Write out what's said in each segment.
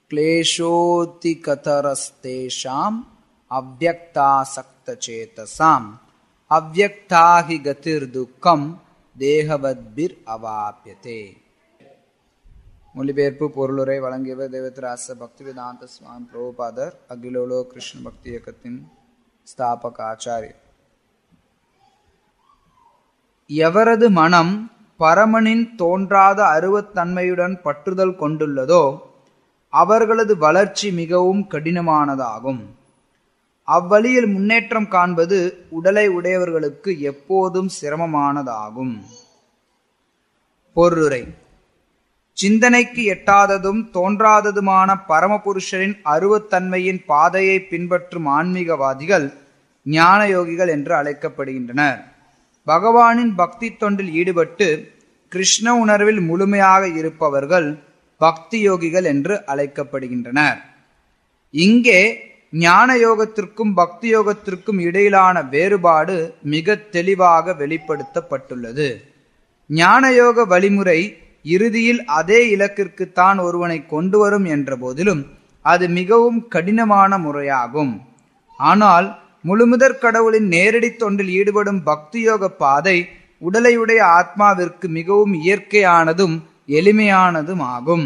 क्लेशोऽतिकतरस्तेषाम् अव्यक्तासक्तचेतसाम् अव्यक्ता हि गतिर्दुःखम् தேகவத்பிர் அவாப்பியதே மொழிபெயர்ப்பு பொருளுரை வழங்கியவர் தேவத்ராச பக்திவேதாந்த சுவாமி பிரபுபாதர் அகிலோலோ கிருஷ்ண பக்தி இயக்கத்தின் ஸ்தாபக ஆச்சாரியர் எவரது மனம் பரமனின் தோன்றாத அருவத்தன்மையுடன் பற்றுதல் கொண்டுள்ளதோ அவர்களது வளர்ச்சி மிகவும் கடினமானதாகும் அவ்வழியில் முன்னேற்றம் காண்பது உடலை உடையவர்களுக்கு எப்போதும் சிரமமானதாகும் பொருளுரை சிந்தனைக்கு எட்டாததும் தோன்றாததுமான பரமபுருஷரின் அருவத்தன்மையின் பாதையை பின்பற்றும் ஆன்மீகவாதிகள் ஞான யோகிகள் என்று அழைக்கப்படுகின்றனர் பகவானின் பக்தி தொண்டில் ஈடுபட்டு கிருஷ்ண உணர்வில் முழுமையாக இருப்பவர்கள் பக்தி யோகிகள் என்று அழைக்கப்படுகின்றனர் இங்கே ஞான யோகத்திற்கும் பக்தி யோகத்திற்கும் இடையிலான வேறுபாடு மிக தெளிவாக வெளிப்படுத்தப்பட்டுள்ளது ஞான யோக வழிமுறை இறுதியில் அதே இலக்கிற்குத்தான் ஒருவனை கொண்டு வரும் என்ற போதிலும் அது மிகவும் கடினமான முறையாகும் ஆனால் முழுமுதற் கடவுளின் நேரடி தொண்டில் ஈடுபடும் பக்தி யோக பாதை உடலையுடைய ஆத்மாவிற்கு மிகவும் இயற்கையானதும் எளிமையானதும் ஆகும்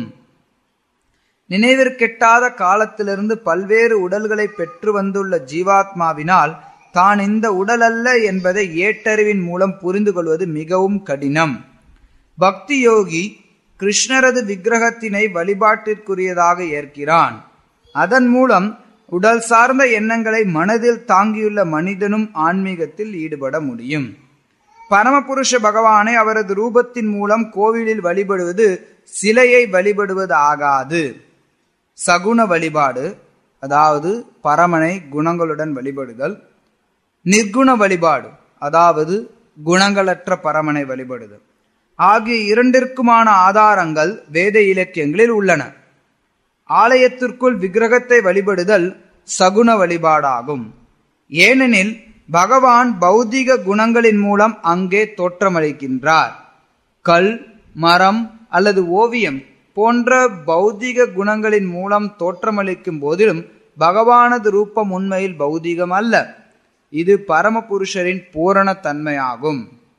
நினைவிற்கெட்டாத காலத்திலிருந்து பல்வேறு உடல்களை பெற்று வந்துள்ள ஜீவாத்மாவினால் தான் இந்த உடல் அல்ல என்பதை ஏட்டறிவின் மூலம் புரிந்து கொள்வது மிகவும் கடினம் பக்தி யோகி கிருஷ்ணரது விக்கிரகத்தினை வழிபாட்டிற்குரியதாக ஏற்கிறான் அதன் மூலம் உடல் சார்ந்த எண்ணங்களை மனதில் தாங்கியுள்ள மனிதனும் ஆன்மீகத்தில் ஈடுபட முடியும் பரமபுருஷ பகவானை அவரது ரூபத்தின் மூலம் கோவிலில் வழிபடுவது சிலையை வழிபடுவது ஆகாது சகுன வழிபாடு அதாவது பரமனை குணங்களுடன் வழிபடுதல் நிர்குண வழிபாடு அதாவது குணங்களற்ற பரமனை வழிபடுதல் ஆகிய இரண்டிற்குமான ஆதாரங்கள் வேத இலக்கியங்களில் உள்ளன ஆலயத்திற்குள் விக்கிரகத்தை வழிபடுதல் சகுன வழிபாடாகும் ஏனெனில் பகவான் பௌதிக குணங்களின் மூலம் அங்கே தோற்றமளிக்கின்றார் கல் மரம் அல்லது ஓவியம் போன்ற பௌதிக குணங்களின் மூலம் தோற்றமளிக்கும் போதிலும் பகவானது ரூபம் உண்மையில் பௌதிகம் அல்ல இது பரமபுருஷரின் பூரண தன்மையாகும்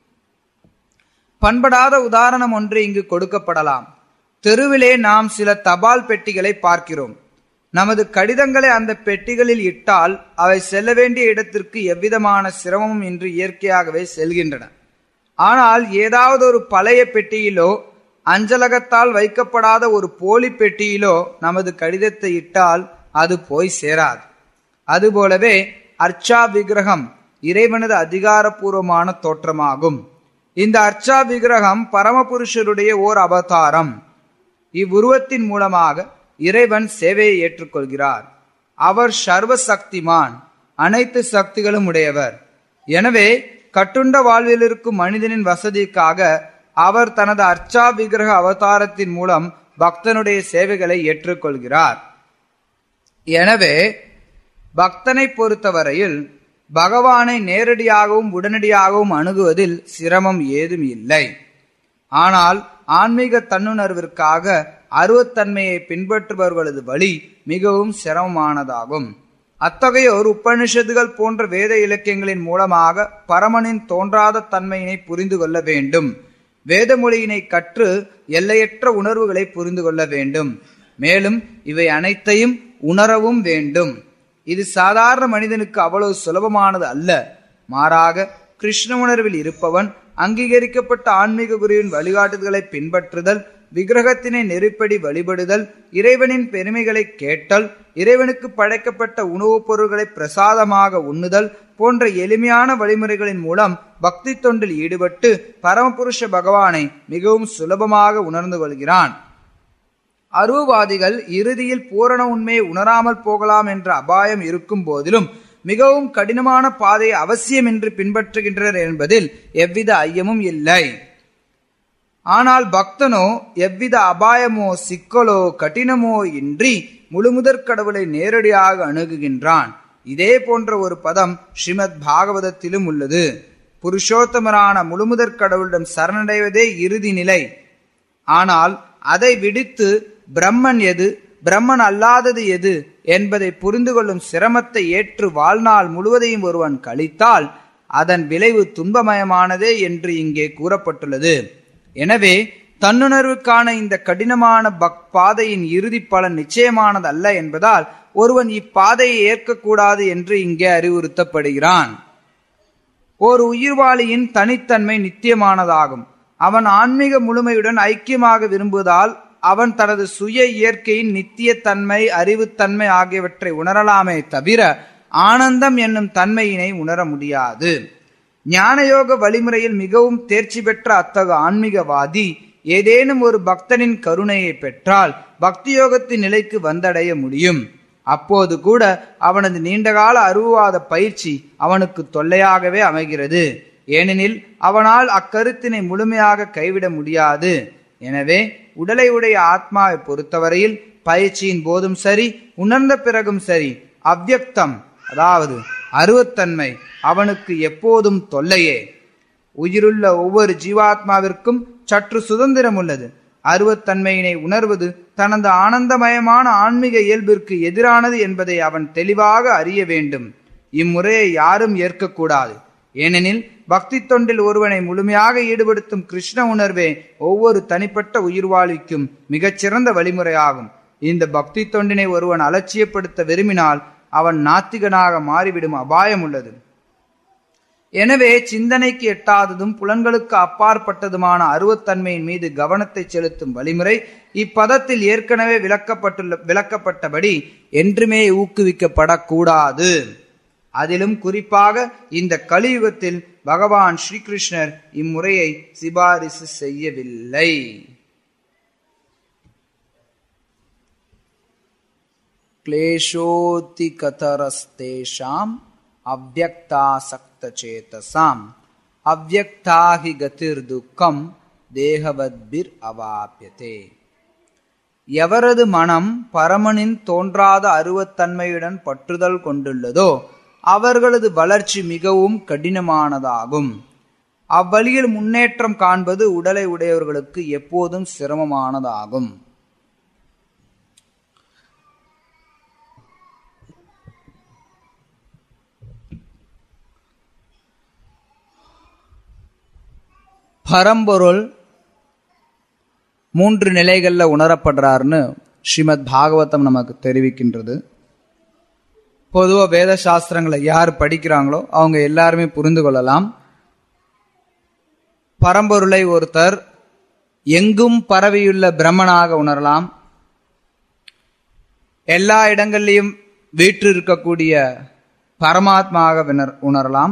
பண்படாத உதாரணம் ஒன்று இங்கு கொடுக்கப்படலாம் தெருவிலே நாம் சில தபால் பெட்டிகளை பார்க்கிறோம் நமது கடிதங்களை அந்த பெட்டிகளில் இட்டால் அவை செல்ல வேண்டிய இடத்திற்கு எவ்விதமான சிரமமும் இன்றி இயற்கையாகவே செல்கின்றன ஆனால் ஏதாவது ஒரு பழைய பெட்டியிலோ அஞ்சலகத்தால் வைக்கப்படாத ஒரு போலி பெட்டியிலோ நமது கடிதத்தை இட்டால் அது போய் சேராது அதுபோலவே அர்ச்சா விக்கிரகம் இறைவனது அதிகாரப்பூர்வமான தோற்றமாகும் இந்த அர்ச்சா விக்கிரகம் பரமபுருஷருடைய ஓர் அவதாரம் இவ்வுருவத்தின் மூலமாக இறைவன் சேவையை ஏற்றுக்கொள்கிறார் அவர் சர்வ சக்திமான் அனைத்து சக்திகளும் உடையவர் எனவே கட்டுண்ட வாழ்வில் இருக்கும் மனிதனின் வசதிக்காக அவர் தனது அர்ச்சா விக்கிரக அவதாரத்தின் மூலம் பக்தனுடைய சேவைகளை ஏற்றுக்கொள்கிறார் எனவே பக்தனை பொறுத்தவரையில் பகவானை நேரடியாகவும் உடனடியாகவும் அணுகுவதில் சிரமம் ஏதும் இல்லை ஆனால் ஆன்மீக தன்னுணர்விற்காக அருவத்தன்மையை பின்பற்றுபவர்களது வழி மிகவும் சிரமமானதாகும் அத்தகையோர் உபனிஷத்துகள் போன்ற வேத இலக்கியங்களின் மூலமாக பரமனின் தோன்றாத தன்மையினை புரிந்து கொள்ள வேண்டும் வேத மொழியினை கற்று எல்லையற்ற உணர்வுகளை புரிந்து கொள்ள வேண்டும் மேலும் இவை அனைத்தையும் உணரவும் வேண்டும் இது சாதாரண மனிதனுக்கு அவ்வளவு சுலபமானது அல்ல மாறாக கிருஷ்ண உணர்வில் இருப்பவன் அங்கீகரிக்கப்பட்ட ஆன்மீக குருவின் வழிகாட்டுதல்களை பின்பற்றுதல் விக்கிரகத்தினை நெருப்படி வழிபடுதல் இறைவனின் பெருமைகளை கேட்டல் இறைவனுக்கு படைக்கப்பட்ட உணவுப் பொருட்களை பிரசாதமாக உண்ணுதல் போன்ற எளிமையான வழிமுறைகளின் மூலம் பக்தி தொண்டில் ஈடுபட்டு பரமபுருஷ பகவானை மிகவும் சுலபமாக உணர்ந்து கொள்கிறான் அருவவாதிகள் இறுதியில் பூரண உண்மையை உணராமல் போகலாம் என்ற அபாயம் இருக்கும் போதிலும் மிகவும் கடினமான பாதையை அவசியமின்றி பின்பற்றுகின்றனர் என்பதில் எவ்வித ஐயமும் இல்லை ஆனால் பக்தனோ எவ்வித அபாயமோ சிக்கலோ கடினமோ இன்றி முழுமுதற் கடவுளை நேரடியாக அணுகுகின்றான் இதே போன்ற ஒரு பதம் ஸ்ரீமத் பாகவதத்திலும் உள்ளது புருஷோத்தமரான முழுமுதற் கடவுளிடம் சரணடைவதே இறுதி நிலை ஆனால் அதை விடுத்து பிரம்மன் எது பிரம்மன் அல்லாதது எது என்பதை புரிந்து கொள்ளும் சிரமத்தை ஏற்று வாழ்நாள் முழுவதையும் ஒருவன் கழித்தால் அதன் விளைவு துன்பமயமானதே என்று இங்கே கூறப்பட்டுள்ளது எனவே தன்னுணர்வுக்கான இந்த கடினமான பக் பாதையின் இறுதி பலன் நிச்சயமானது அல்ல என்பதால் ஒருவன் இப்பாதையை ஏற்கக்கூடாது என்று இங்கே அறிவுறுத்தப்படுகிறான் ஓர் உயிர்வாளியின் தனித்தன்மை நித்தியமானதாகும் அவன் ஆன்மீக முழுமையுடன் ஐக்கியமாக விரும்புவதால் அவன் தனது சுய இயற்கையின் நித்தியத்தன்மை அறிவுத்தன்மை ஆகியவற்றை உணரலாமே தவிர ஆனந்தம் என்னும் தன்மையினை உணர முடியாது ஞானயோக வழிமுறையில் மிகவும் தேர்ச்சி பெற்ற அத்தகு ஆன்மீகவாதி ஏதேனும் ஒரு பக்தனின் கருணையை பெற்றால் பக்தி யோகத்தின் நிலைக்கு வந்தடைய முடியும் அப்போது கூட அவனது நீண்டகால அருவாத பயிற்சி அவனுக்கு தொல்லையாகவே அமைகிறது ஏனெனில் அவனால் அக்கருத்தினை முழுமையாக கைவிட முடியாது எனவே உடலை உடைய ஆத்மாவை பொறுத்தவரையில் பயிற்சியின் போதும் சரி உணர்ந்த பிறகும் சரி அவ்யக்தம் அதாவது அருவத்தன்மை அவனுக்கு எப்போதும் தொல்லையே உயிருள்ள ஒவ்வொரு ஜீவாத்மாவிற்கும் சற்று சுதந்திரம் உள்ளது அருவத்தன்மையினை உணர்வது தனது ஆனந்தமயமான ஆன்மீக இயல்பிற்கு எதிரானது என்பதை அவன் தெளிவாக அறிய வேண்டும் இம்முறையை யாரும் ஏற்கக்கூடாது ஏனெனில் பக்தி தொண்டில் ஒருவனை முழுமையாக ஈடுபடுத்தும் கிருஷ்ண உணர்வே ஒவ்வொரு தனிப்பட்ட உயிர்வாழிக்கும் மிகச்சிறந்த வழிமுறையாகும் இந்த பக்தி தொண்டினை ஒருவன் அலட்சியப்படுத்த விரும்பினால் அவன் நாத்திகனாக மாறிவிடும் அபாயம் உள்ளது எனவே சிந்தனைக்கு எட்டாததும் புலன்களுக்கு அப்பாற்பட்டதுமான அருவத்தன்மையின் மீது கவனத்தை செலுத்தும் வழிமுறை இப்பதத்தில் ஏற்கனவே விளக்கப்பட்டுள்ள விளக்கப்பட்டபடி என்றுமே ஊக்குவிக்கப்படக்கூடாது அதிலும் குறிப்பாக இந்த கலியுகத்தில் பகவான் ஸ்ரீகிருஷ்ணர் இம்முறையை சிபாரிசு செய்யவில்லை क्लेशोति कतरस्तेषाम् अव्यक्तासक्तचेतसाम् अव्यक्ता हि गतिर्दुःखम् தேகவத்பிர் அவாப்பியதே எவரது மனம் பரமனின் தோன்றாத அருவத்தன்மையுடன் பற்றுதல் கொண்டுள்ளதோ அவர்களது வளர்ச்சி மிகவும் கடினமானதாகும் அவ்வழியில் முன்னேற்றம் காண்பது உடலை உடையவர்களுக்கு எப்போதும் சிரமமானதாகும் பரம்பொருள் மூன்று நிலைகளில் உணரப்படுறாருன்னு ஸ்ரீமத் பாகவதம் நமக்கு தெரிவிக்கின்றது பொதுவாக வேத சாஸ்திரங்களை யார் படிக்கிறாங்களோ அவங்க எல்லாருமே புரிந்து கொள்ளலாம் பரம்பொருளை ஒருத்தர் எங்கும் பரவியுள்ள பிரம்மனாக உணரலாம் எல்லா இடங்கள்லையும் வீற்று இருக்கக்கூடிய பரமாத்மாக உணரலாம்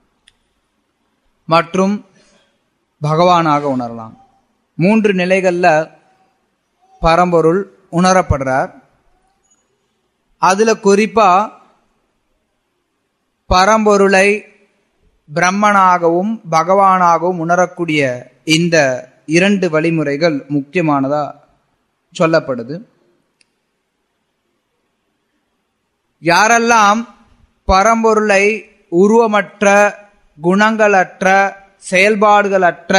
மற்றும் பகவானாக உணரலாம் மூன்று நிலைகளில் பரம்பொருள் உணரப்படுறார் அதுல குறிப்பா பரம்பொருளை பிரம்மனாகவும் பகவானாகவும் உணரக்கூடிய இந்த இரண்டு வழிமுறைகள் முக்கியமானதா சொல்லப்படுது யாரெல்லாம் பரம்பொருளை உருவமற்ற குணங்களற்ற செயல்பாடுகளற்ற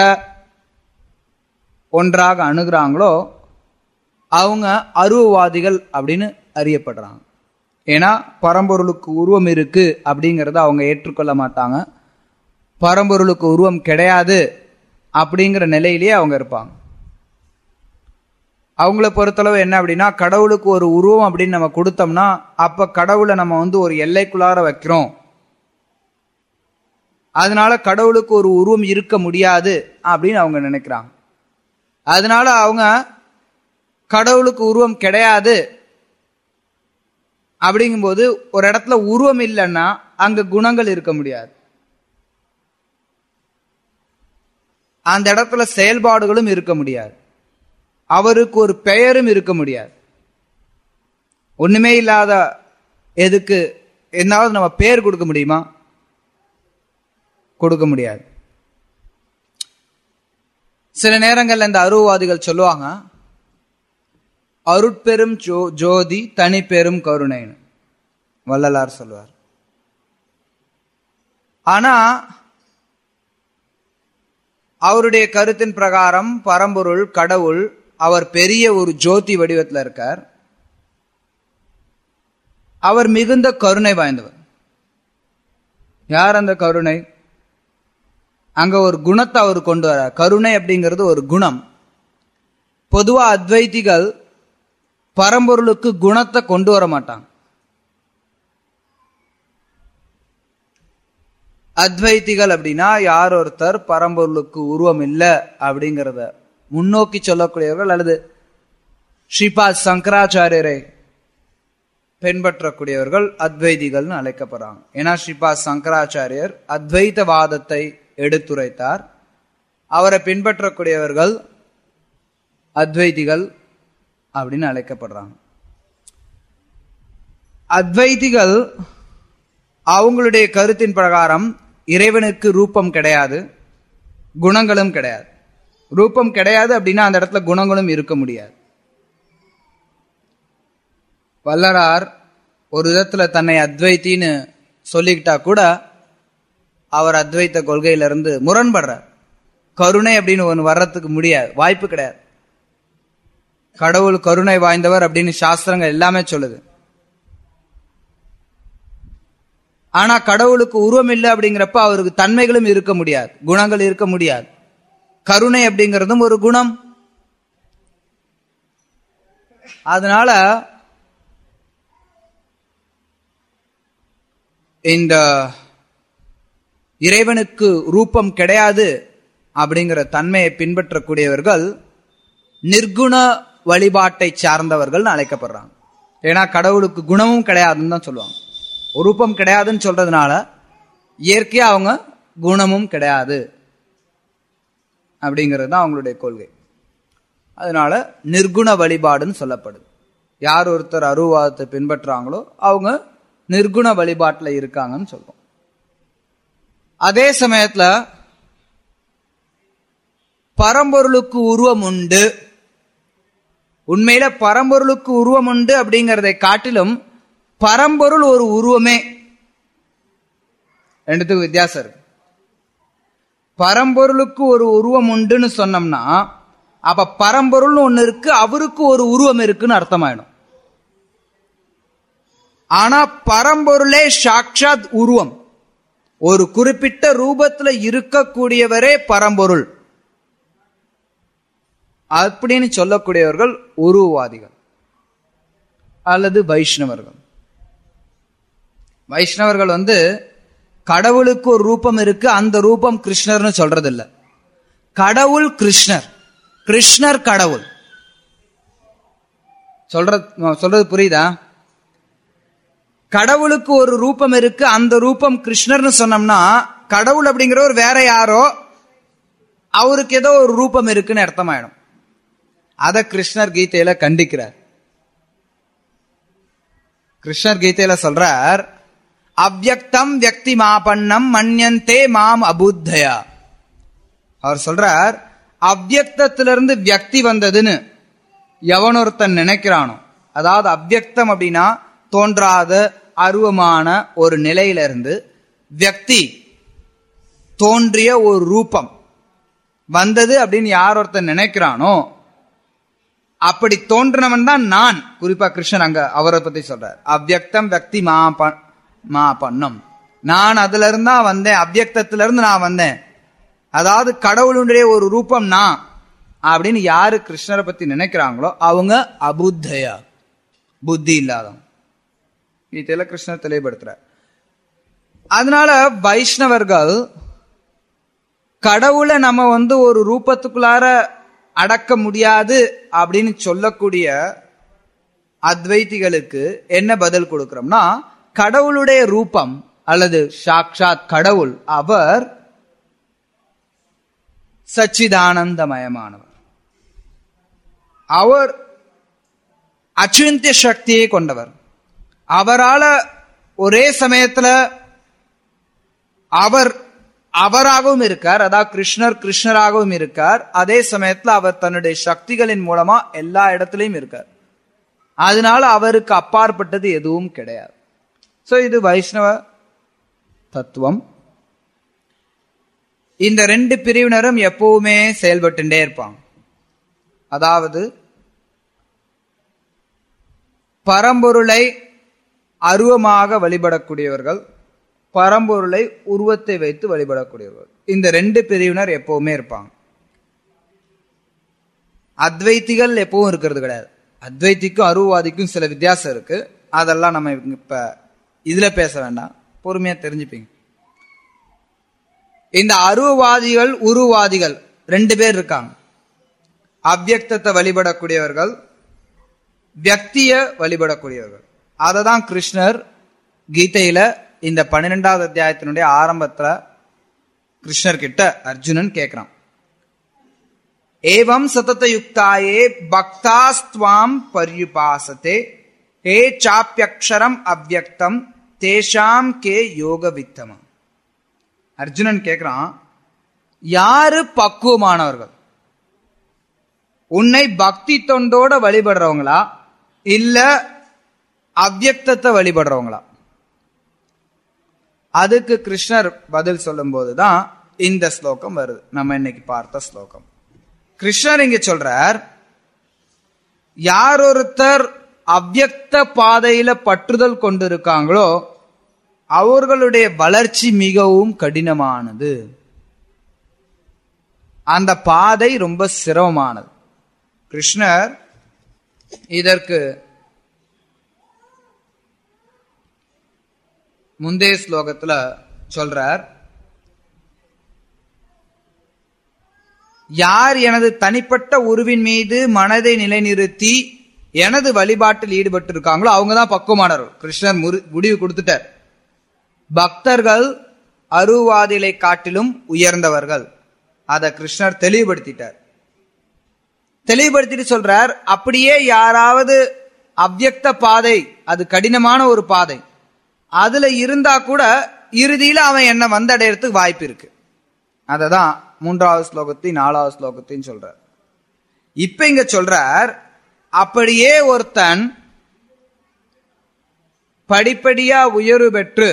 ஒன்றாக அணுகிறாங்களோ அவங்க அருவவாதிகள் அப்படின்னு அறியப்படுறாங்க ஏன்னா பரம்பொருளுக்கு உருவம் இருக்கு அப்படிங்கிறத அவங்க ஏற்றுக்கொள்ள மாட்டாங்க பரம்பொருளுக்கு உருவம் கிடையாது அப்படிங்கிற நிலையிலேயே அவங்க இருப்பாங்க அவங்கள பொறுத்தளவு என்ன அப்படின்னா கடவுளுக்கு ஒரு உருவம் அப்படின்னு நம்ம கொடுத்தோம்னா அப்ப கடவுளை நம்ம வந்து ஒரு எல்லைக்குள்ளார வைக்கிறோம் அதனால கடவுளுக்கு ஒரு உருவம் இருக்க முடியாது அப்படின்னு அவங்க நினைக்கிறாங்க அதனால அவங்க கடவுளுக்கு உருவம் கிடையாது அப்படிங்கும்போது ஒரு இடத்துல உருவம் இல்லைன்னா அங்க குணங்கள் இருக்க முடியாது அந்த இடத்துல செயல்பாடுகளும் இருக்க முடியாது அவருக்கு ஒரு பெயரும் இருக்க முடியாது ஒண்ணுமே இல்லாத எதுக்கு என்னாவது நம்ம பேர் கொடுக்க முடியுமா கொடுக்க முடியாது சில நேரங்கள்ல இந்த அருவவாதிகள் சொல்லுவாங்க அருட்பெரும் ஜோ ஜோதி தனி பெரும் கருணைன்னு வள்ளலார் சொல்லுவார் ஆனா அவருடைய கருத்தின் பிரகாரம் பரம்பொருள் கடவுள் அவர் பெரிய ஒரு ஜோதி வடிவத்தில் இருக்கார் அவர் மிகுந்த கருணை வாய்ந்தவர் யார் அந்த கருணை அங்க ஒரு குணத்தை அவர் கொண்டு வர கருணை அப்படிங்கிறது ஒரு குணம் பொதுவா அத்வைதிகள் பரம்பொருளுக்கு குணத்தை கொண்டு வர மாட்டாங்க அத்வைதிகள் அப்படின்னா யார் ஒருத்தர் பரம்பொருளுக்கு உருவம் இல்லை அப்படிங்கிறத முன்னோக்கி சொல்லக்கூடியவர்கள் அல்லது ஸ்ரீபாத் சங்கராச்சாரியரை பின்பற்றக்கூடியவர்கள் அத்வைதிகள்னு அழைக்கப்படுறாங்க ஏன்னா ஸ்ரீபாத் சங்கராச்சாரியர் அத்வைதவாதத்தை எடுத்துரைத்தார் அவரை பின்பற்றக்கூடியவர்கள் அத்வைதிகள் அப்படின்னு அழைக்கப்படுறாங்க அத்வைதிகள் அவங்களுடைய கருத்தின் பிரகாரம் இறைவனுக்கு ரூபம் கிடையாது குணங்களும் கிடையாது ரூபம் கிடையாது அப்படின்னா அந்த இடத்துல குணங்களும் இருக்க முடியாது வல்லரார் ஒரு விதத்துல தன்னை அத்வைத்தின்னு சொல்லிக்கிட்டா கூட அவர் அத்வைத்த கொள்கையிலிருந்து முரண்படுறார் கருணை அப்படின்னு ஒன்று வர்றதுக்கு முடியாது வாய்ப்பு கிடையாது கடவுள் கருணை வாய்ந்தவர் அப்படின்னு சாஸ்திரங்கள் எல்லாமே சொல்லுது ஆனா கடவுளுக்கு உருவம் இல்லை அப்படிங்கிறப்ப அவருக்கு தன்மைகளும் இருக்க முடியாது குணங்கள் இருக்க முடியாது கருணை அப்படிங்கிறதும் ஒரு குணம் அதனால இந்த இறைவனுக்கு ரூபம் கிடையாது அப்படிங்கிற தன்மையை பின்பற்றக்கூடியவர்கள் நிர்குண வழிபாட்டை சார்ந்தவர்கள் அழைக்கப்படுறாங்க ஏன்னா கடவுளுக்கு குணமும் கிடையாதுன்னு தான் சொல்லுவாங்க ரூபம் கிடையாதுன்னு சொல்றதுனால இயற்கையா அவங்க குணமும் கிடையாது அப்படிங்கிறது தான் அவங்களுடைய கொள்கை அதனால நிர்குண வழிபாடுன்னு சொல்லப்படுது யார் ஒருத்தர் அருவாதத்தை பின்பற்றுறாங்களோ அவங்க நிர்குண வழிபாட்டில் இருக்காங்கன்னு சொல்றோம் அதே சமயத்துல பரம்பொருளுக்கு உருவம் உண்டு உண்மையில பரம்பொருளுக்கு உருவம் உண்டு அப்படிங்கிறதை காட்டிலும் பரம்பொருள் ஒரு உருவமே ரெண்டுத்துக்கு வித்தியாசம் இருக்கு பரம்பொருளுக்கு ஒரு உருவம் உண்டுன்னு சொன்னோம்னா அப்ப பரம்பொருள்னு ஒண்ணு இருக்கு அவருக்கு ஒரு உருவம் இருக்குன்னு அர்த்தமாயிடும் ஆனா பரம்பொருளே சாட்சாத் உருவம் ஒரு குறிப்பிட்ட ரூபத்துல இருக்கக்கூடியவரே பரம்பொருள் அப்படின்னு சொல்லக்கூடியவர்கள் உருவவாதிகள் அல்லது வைஷ்ணவர்கள் வைஷ்ணவர்கள் வந்து கடவுளுக்கு ஒரு ரூபம் இருக்கு அந்த ரூபம் கிருஷ்ணர்னு சொல்றது இல்ல கடவுள் கிருஷ்ணர் கிருஷ்ணர் கடவுள் சொல்றது சொல்றது புரியுதா கடவுளுக்கு ஒரு ரூபம் இருக்கு அந்த ரூபம் கிருஷ்ணர்னு சொன்னோம்னா கடவுள் அப்படிங்கிறவர் வேற யாரோ அவருக்கு ஏதோ ஒரு ரூபம் இருக்குன்னு அர்த்தமாயிடும் அத கிருஷ்ணர் கீதையில கண்டிக்கிறார் கிருஷ்ணர் கீதையில சொல்றார் அவ்வக்தம் வியக்தி மாபண்ணம் மன்யந்தே மாம் அபுத்தயா அவர் சொல்றார் அவ்வக்தத்திலிருந்து வியக்தி வந்ததுன்னு எவனொருத்தன் நினைக்கிறானோ அதாவது அவ்வக்தம் அப்படின்னா தோன்றாத அருவமான ஒரு நிலையிலிருந்து வியக்தி தோன்றிய ஒரு ரூபம் வந்தது அப்படின்னு யார் ஒருத்தன் நினைக்கிறானோ அப்படி தோன்றினவன் தான் நான் குறிப்பா கிருஷ்ணன் அங்க அவரை பத்தி சொல்றார் அவ்வக்தம் வியக்தி மா மா பண்ணம் நான் அதுல இருந்தா வந்தேன் அவ்வக்தத்துல இருந்து நான் வந்தேன் அதாவது கடவுளுடைய ஒரு ரூபம் நான் அப்படின்னு யாரு கிருஷ்ணரை பத்தி நினைக்கிறாங்களோ அவங்க அபுத்தயா புத்தி இல்லாதவங்க கீதையில கிருஷ்ணர் தெளிவுபடுத்துறார் அதனால வைஷ்ணவர்கள் கடவுளை நம்ம வந்து ஒரு ரூபத்துக்குள்ளார அடக்க முடியாது அப்படின்னு சொல்லக்கூடிய அத்வைத்திகளுக்கு என்ன பதில் கொடுக்கிறோம்னா கடவுளுடைய ரூபம் அல்லது சாக்ஷாத் கடவுள் அவர் சச்சிதானந்தமயமானவர் அவர் அச்சிந்திய சக்தியை கொண்டவர் அவரால ஒரே சமயத்துல அவர் அவராகவும் இருக்கார் அதாவது கிருஷ்ணர் கிருஷ்ணராகவும் இருக்கார் அதே சமயத்துல அவர் தன்னுடைய சக்திகளின் மூலமா எல்லா இடத்துலயும் இருக்கார் அதனால அவருக்கு அப்பாற்பட்டது எதுவும் கிடையாது சோ இது வைஷ்ணவ தத்துவம் இந்த ரெண்டு பிரிவினரும் எப்பவுமே செயல்பட்டுட்டே இருப்பாங்க அதாவது பரம்பொருளை அருவமாக வழிபடக்கூடியவர்கள் பரம்பொருளை உருவத்தை வைத்து வழிபடக்கூடியவர்கள் இந்த ரெண்டு பிரிவினர் எப்பவுமே இருப்பாங்க அத்வைத்திகள் எப்பவும் இருக்கிறது கிடையாது அத்வைத்திக்கும் அருவவாதிக்கும் சில வித்தியாசம் இருக்கு அதெல்லாம் நம்ம இப்ப இதுல பேச வேண்டாம் பொறுமையா தெரிஞ்சுப்பீங்க இந்த அருவவாதிகள் உருவாதிகள் ரெண்டு பேர் இருக்காங்க அவ்யக்தத்தை வழிபடக்கூடியவர்கள் வியக்திய வழிபடக்கூடியவர்கள் அதை தான் கிருஷ்ணர் கீதையில இந்த பன்னிரெண்டாவது அத்தியாயத்தினுடைய ஆரம்பத்துல கிருஷ்ணர் கிட்ட அர்ஜுனன் கேட்கிறான் ஏவம் சததயுக்தாயே பக்தாஸ்துவாம் பர்யுபாசத்தே ஹே சாப்பியக்ஷரம் அவ்யக்தம் தேஷாம் கே யோக வித்தமம் அர்ஜுனன் கேட்கிறான் யாரு பக்குவமானவர்கள் உன்னை பக்தி தொண்டோட வழிபடுறவங்களா இல்ல அவ்யக்தத்தை வழிபடுறவங்களா அதுக்கு கிருஷ்ணர் பதில் சொல்லும் போதுதான் இந்த ஸ்லோகம் வருது நம்ம இன்னைக்கு பார்த்த ஸ்லோகம் கிருஷ்ணர் இங்க சொல்றார் யார் ஒருத்தர் அவ்யக்த பாதையில பற்றுதல் கொண்டிருக்காங்களோ அவர்களுடைய வளர்ச்சி மிகவும் கடினமானது அந்த பாதை ரொம்ப சிரமமானது கிருஷ்ணர் இதற்கு முந்தைய ஸ்லோகத்துல சொல்றார் யார் எனது தனிப்பட்ட உருவின் மீது மனதை நிலைநிறுத்தி எனது வழிபாட்டில் ஈடுபட்டு இருக்காங்களோ அவங்க தான் பக்குவமானவர்கள் கிருஷ்ணர் முரு- முடிவு கொடுத்துட்டார் பக்தர்கள் அருவாதிகளை காட்டிலும் உயர்ந்தவர்கள் அதை கிருஷ்ணர் தெளிவுபடுத்திட்டார் தெளிவுபடுத்திட்டு சொல்றார் அப்படியே யாராவது அவ்யக்த பாதை அது கடினமான ஒரு பாதை அதுல இருந்தா கூட இறுதியில அவன் என்ன வந்தடையறதுக்கு வாய்ப்பு இருக்கு அததான் மூன்றாவது ஸ்லோகத்தையும் நாலாவது ஸ்லோகத்தையும் சொல்றார் இப்ப இங்க சொல்றார் அப்படியே ஒருத்தன் படிப்படியா உயர்வு பெற்று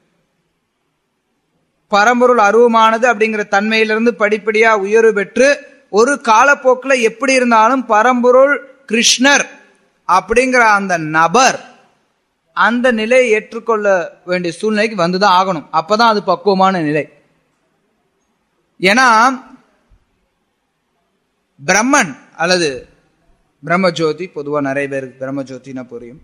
பரம்பொருள் அருவமானது அப்படிங்கிற தன்மையிலிருந்து படிப்படியா உயர்வு பெற்று ஒரு காலப்போக்கில் எப்படி இருந்தாலும் பரம்பொருள் கிருஷ்ணர் அப்படிங்கிற அந்த நபர் அந்த நிலையை ஏற்றுக்கொள்ள வேண்டிய சூழ்நிலைக்கு வந்துதான் ஆகணும் அப்பதான் அது பக்குவமான நிலை ஏன்னா பிரம்மன் அல்லது பிரம்மஜோதி பொதுவா நிறைய பேருக்கு பிரம்மஜோதினா புரியும்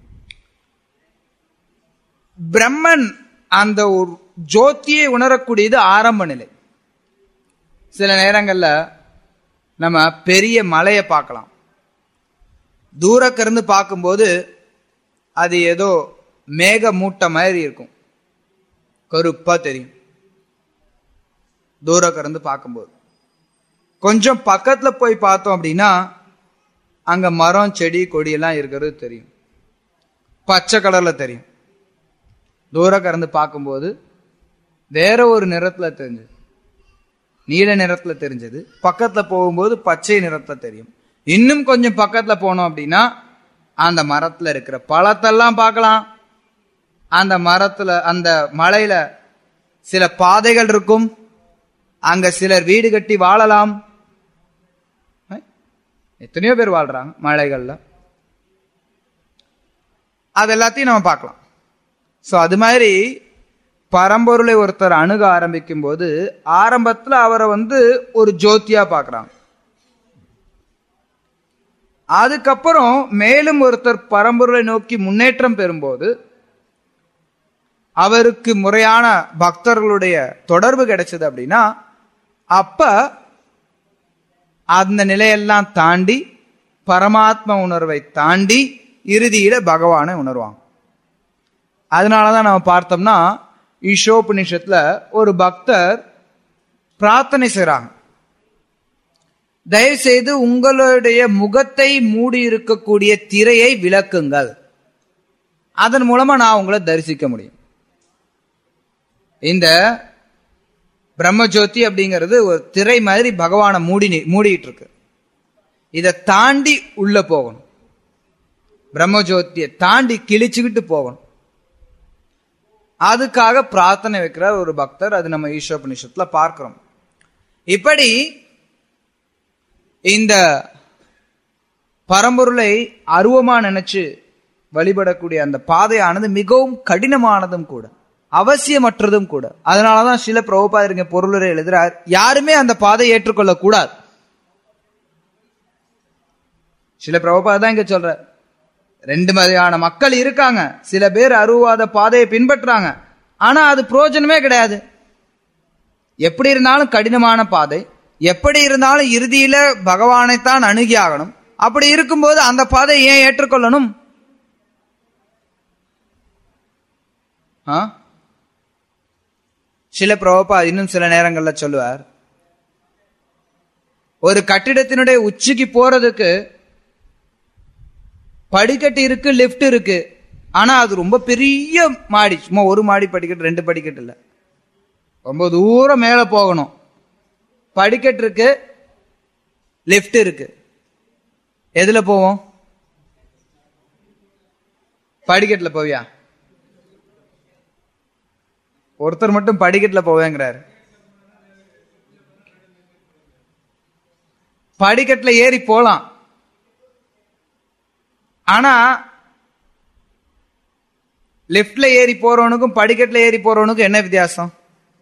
பிரம்மன் அந்த ஒரு ஜோதியை உணரக்கூடியது ஆரம்ப நிலை சில நேரங்கள்ல நம்ம பெரிய மலையை பார்க்கலாம் தூரக்கிருந்து பார்க்கும்போது அது ஏதோ மேக மூட்டை மாதிரி இருக்கும் கருப்பா தெரியும் தூரக்கிருந்து பார்க்கும்போது கொஞ்சம் பக்கத்துல போய் பார்த்தோம் அப்படின்னா அங்க மரம் செடி கொடி எல்லாம் இருக்கிறது தெரியும் பச்சை கலர்ல தெரியும் தூரக்கிருந்து பார்க்கும்போது வேற ஒரு நிறத்துல தெரிஞ்சது நீல நிறத்துல தெரிஞ்சது பக்கத்துல போகும்போது பச்சை நிறத்துல தெரியும் இன்னும் கொஞ்சம் பக்கத்துல போனோம் அப்படின்னா அந்த மரத்துல இருக்கிற பழத்தெல்லாம் பார்க்கலாம் அந்த மரத்துல அந்த மலையில சில பாதைகள் இருக்கும் அங்க சிலர் வீடு கட்டி வாழலாம் அஹ், எத்தனையோ பேர் வாழ்றாங்க மலைகள்ல அது எல்லாத்தையும் நம்ம பார்க்கலாம் சோ அது மாதிரி பரம்பொருளை ஒருத்தர் அணுக ஆரம்பிக்கும் போது ஆரம்பத்துல அவரை வந்து ஒரு ஜோதியா பார்க்கறாங்க அதுக்கப்புறம் மேலும் ஒருத்தர் பரம்பொருளை நோக்கி முன்னேற்றம் பெறும்போது அவருக்கு முறையான பக்தர்களுடைய தொடர்பு கிடைச்சது அப்படின்னா அப்ப அந்த நிலையெல்லாம் தாண்டி பரமாத்ம உணர்வை தாண்டி இறுதியில பகவானை உணர்வாங்க அதனாலதான் நம்ம பார்த்தோம்னா ஈஷோபனிஷத்துல ஒரு பக்தர் பிரார்த்தனை செய்றாங்க தயவு செய்து உங்களுடைய முகத்தை மூடி இருக்கக்கூடிய திரையை விளக்குங்கள் அதன் மூலமா நான் உங்களை தரிசிக்க முடியும் இந்த பிரம்மஜோதி அப்படிங்கிறது ஒரு திரை மாதிரி பகவானை மூடி மூடிட்டு இருக்கு இதை தாண்டி உள்ள போகணும் பிரம்மஜோதியை தாண்டி கிழிச்சுக்கிட்டு போகணும் அதுக்காக பிரார்த்தனை வைக்கிறார் ஒரு பக்தர் அது நம்ம ஈஸ்வரபனிஷத்துல பார்க்கிறோம் இப்படி இந்த பரம்பொருளை அருவமா நினைச்சு வழிபடக்கூடிய அந்த பாதையானது மிகவும் கடினமானதும் கூட அவசியமற்றதும் கூட அதனாலதான் சில பிரபுபாதருங்க பொருளுரை எழுதுறார் யாருமே அந்த பாதையை ஏற்றுக்கொள்ள கூடாது சில பிரபுபாத தான் இங்க சொல்ற ரெண்டு மாதிரியான மக்கள் இருக்காங்க சில பேர் அருவாத பாதையை பின்பற்றாங்க ஆனா அது பிரயோஜனமே கிடையாது எப்படி இருந்தாலும் கடினமான பாதை எப்படி இருந்தாலும் இறுதியில பகவானைத்தான் அணுகி ஆகணும் அப்படி இருக்கும்போது அந்த பாதையை ஏன் ஏற்றுக்கொள்ளணும் ஆ? சில பிரபா இன்னும் சில நேரங்கள்ல சொல்லுவார் ஒரு கட்டிடத்தினுடைய உச்சிக்கு போறதுக்கு படிக்கட்டு இருக்கு லிஃப்ட் இருக்கு ஆனா அது ரொம்ப பெரிய மாடி சும்மா ஒரு மாடி படிக்கட்டு ரெண்டு படிக்கட்டு இல்ல ரொம்ப தூரம் மேல போகணும் படிக்கட்டு இருக்கு லிஃப்ட் இருக்கு எதுல போவோம் படிக்கட்டுல போவியா ஒருத்தர் மட்டும் படிக்கட்டுல போவேங்கிறாரு படிக்கட்டுல ஏறி போலாம் ஆனா லிப்ட்ல ஏறி போறவனுக்கும் படிக்கட்டுல ஏறி போறவனுக்கும் என்ன வித்தியாசம்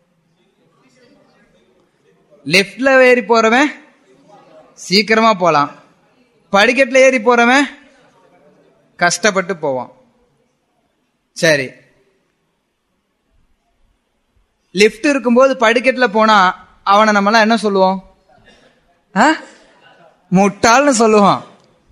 லிப்ட்ல ஏறி போறவன் சீக்கிரமா போலாம் படிக்கட்டுல ஏறி போறவன் கஷ்டப்பட்டு போவான் சரி லிஃப்ட் இருக்கும்போது படிக்கட்டுல போனா அவனை நம்மளாம் என்ன சொல்லுவோம் ஆ? முட்டாள்னு சொல்லுவான்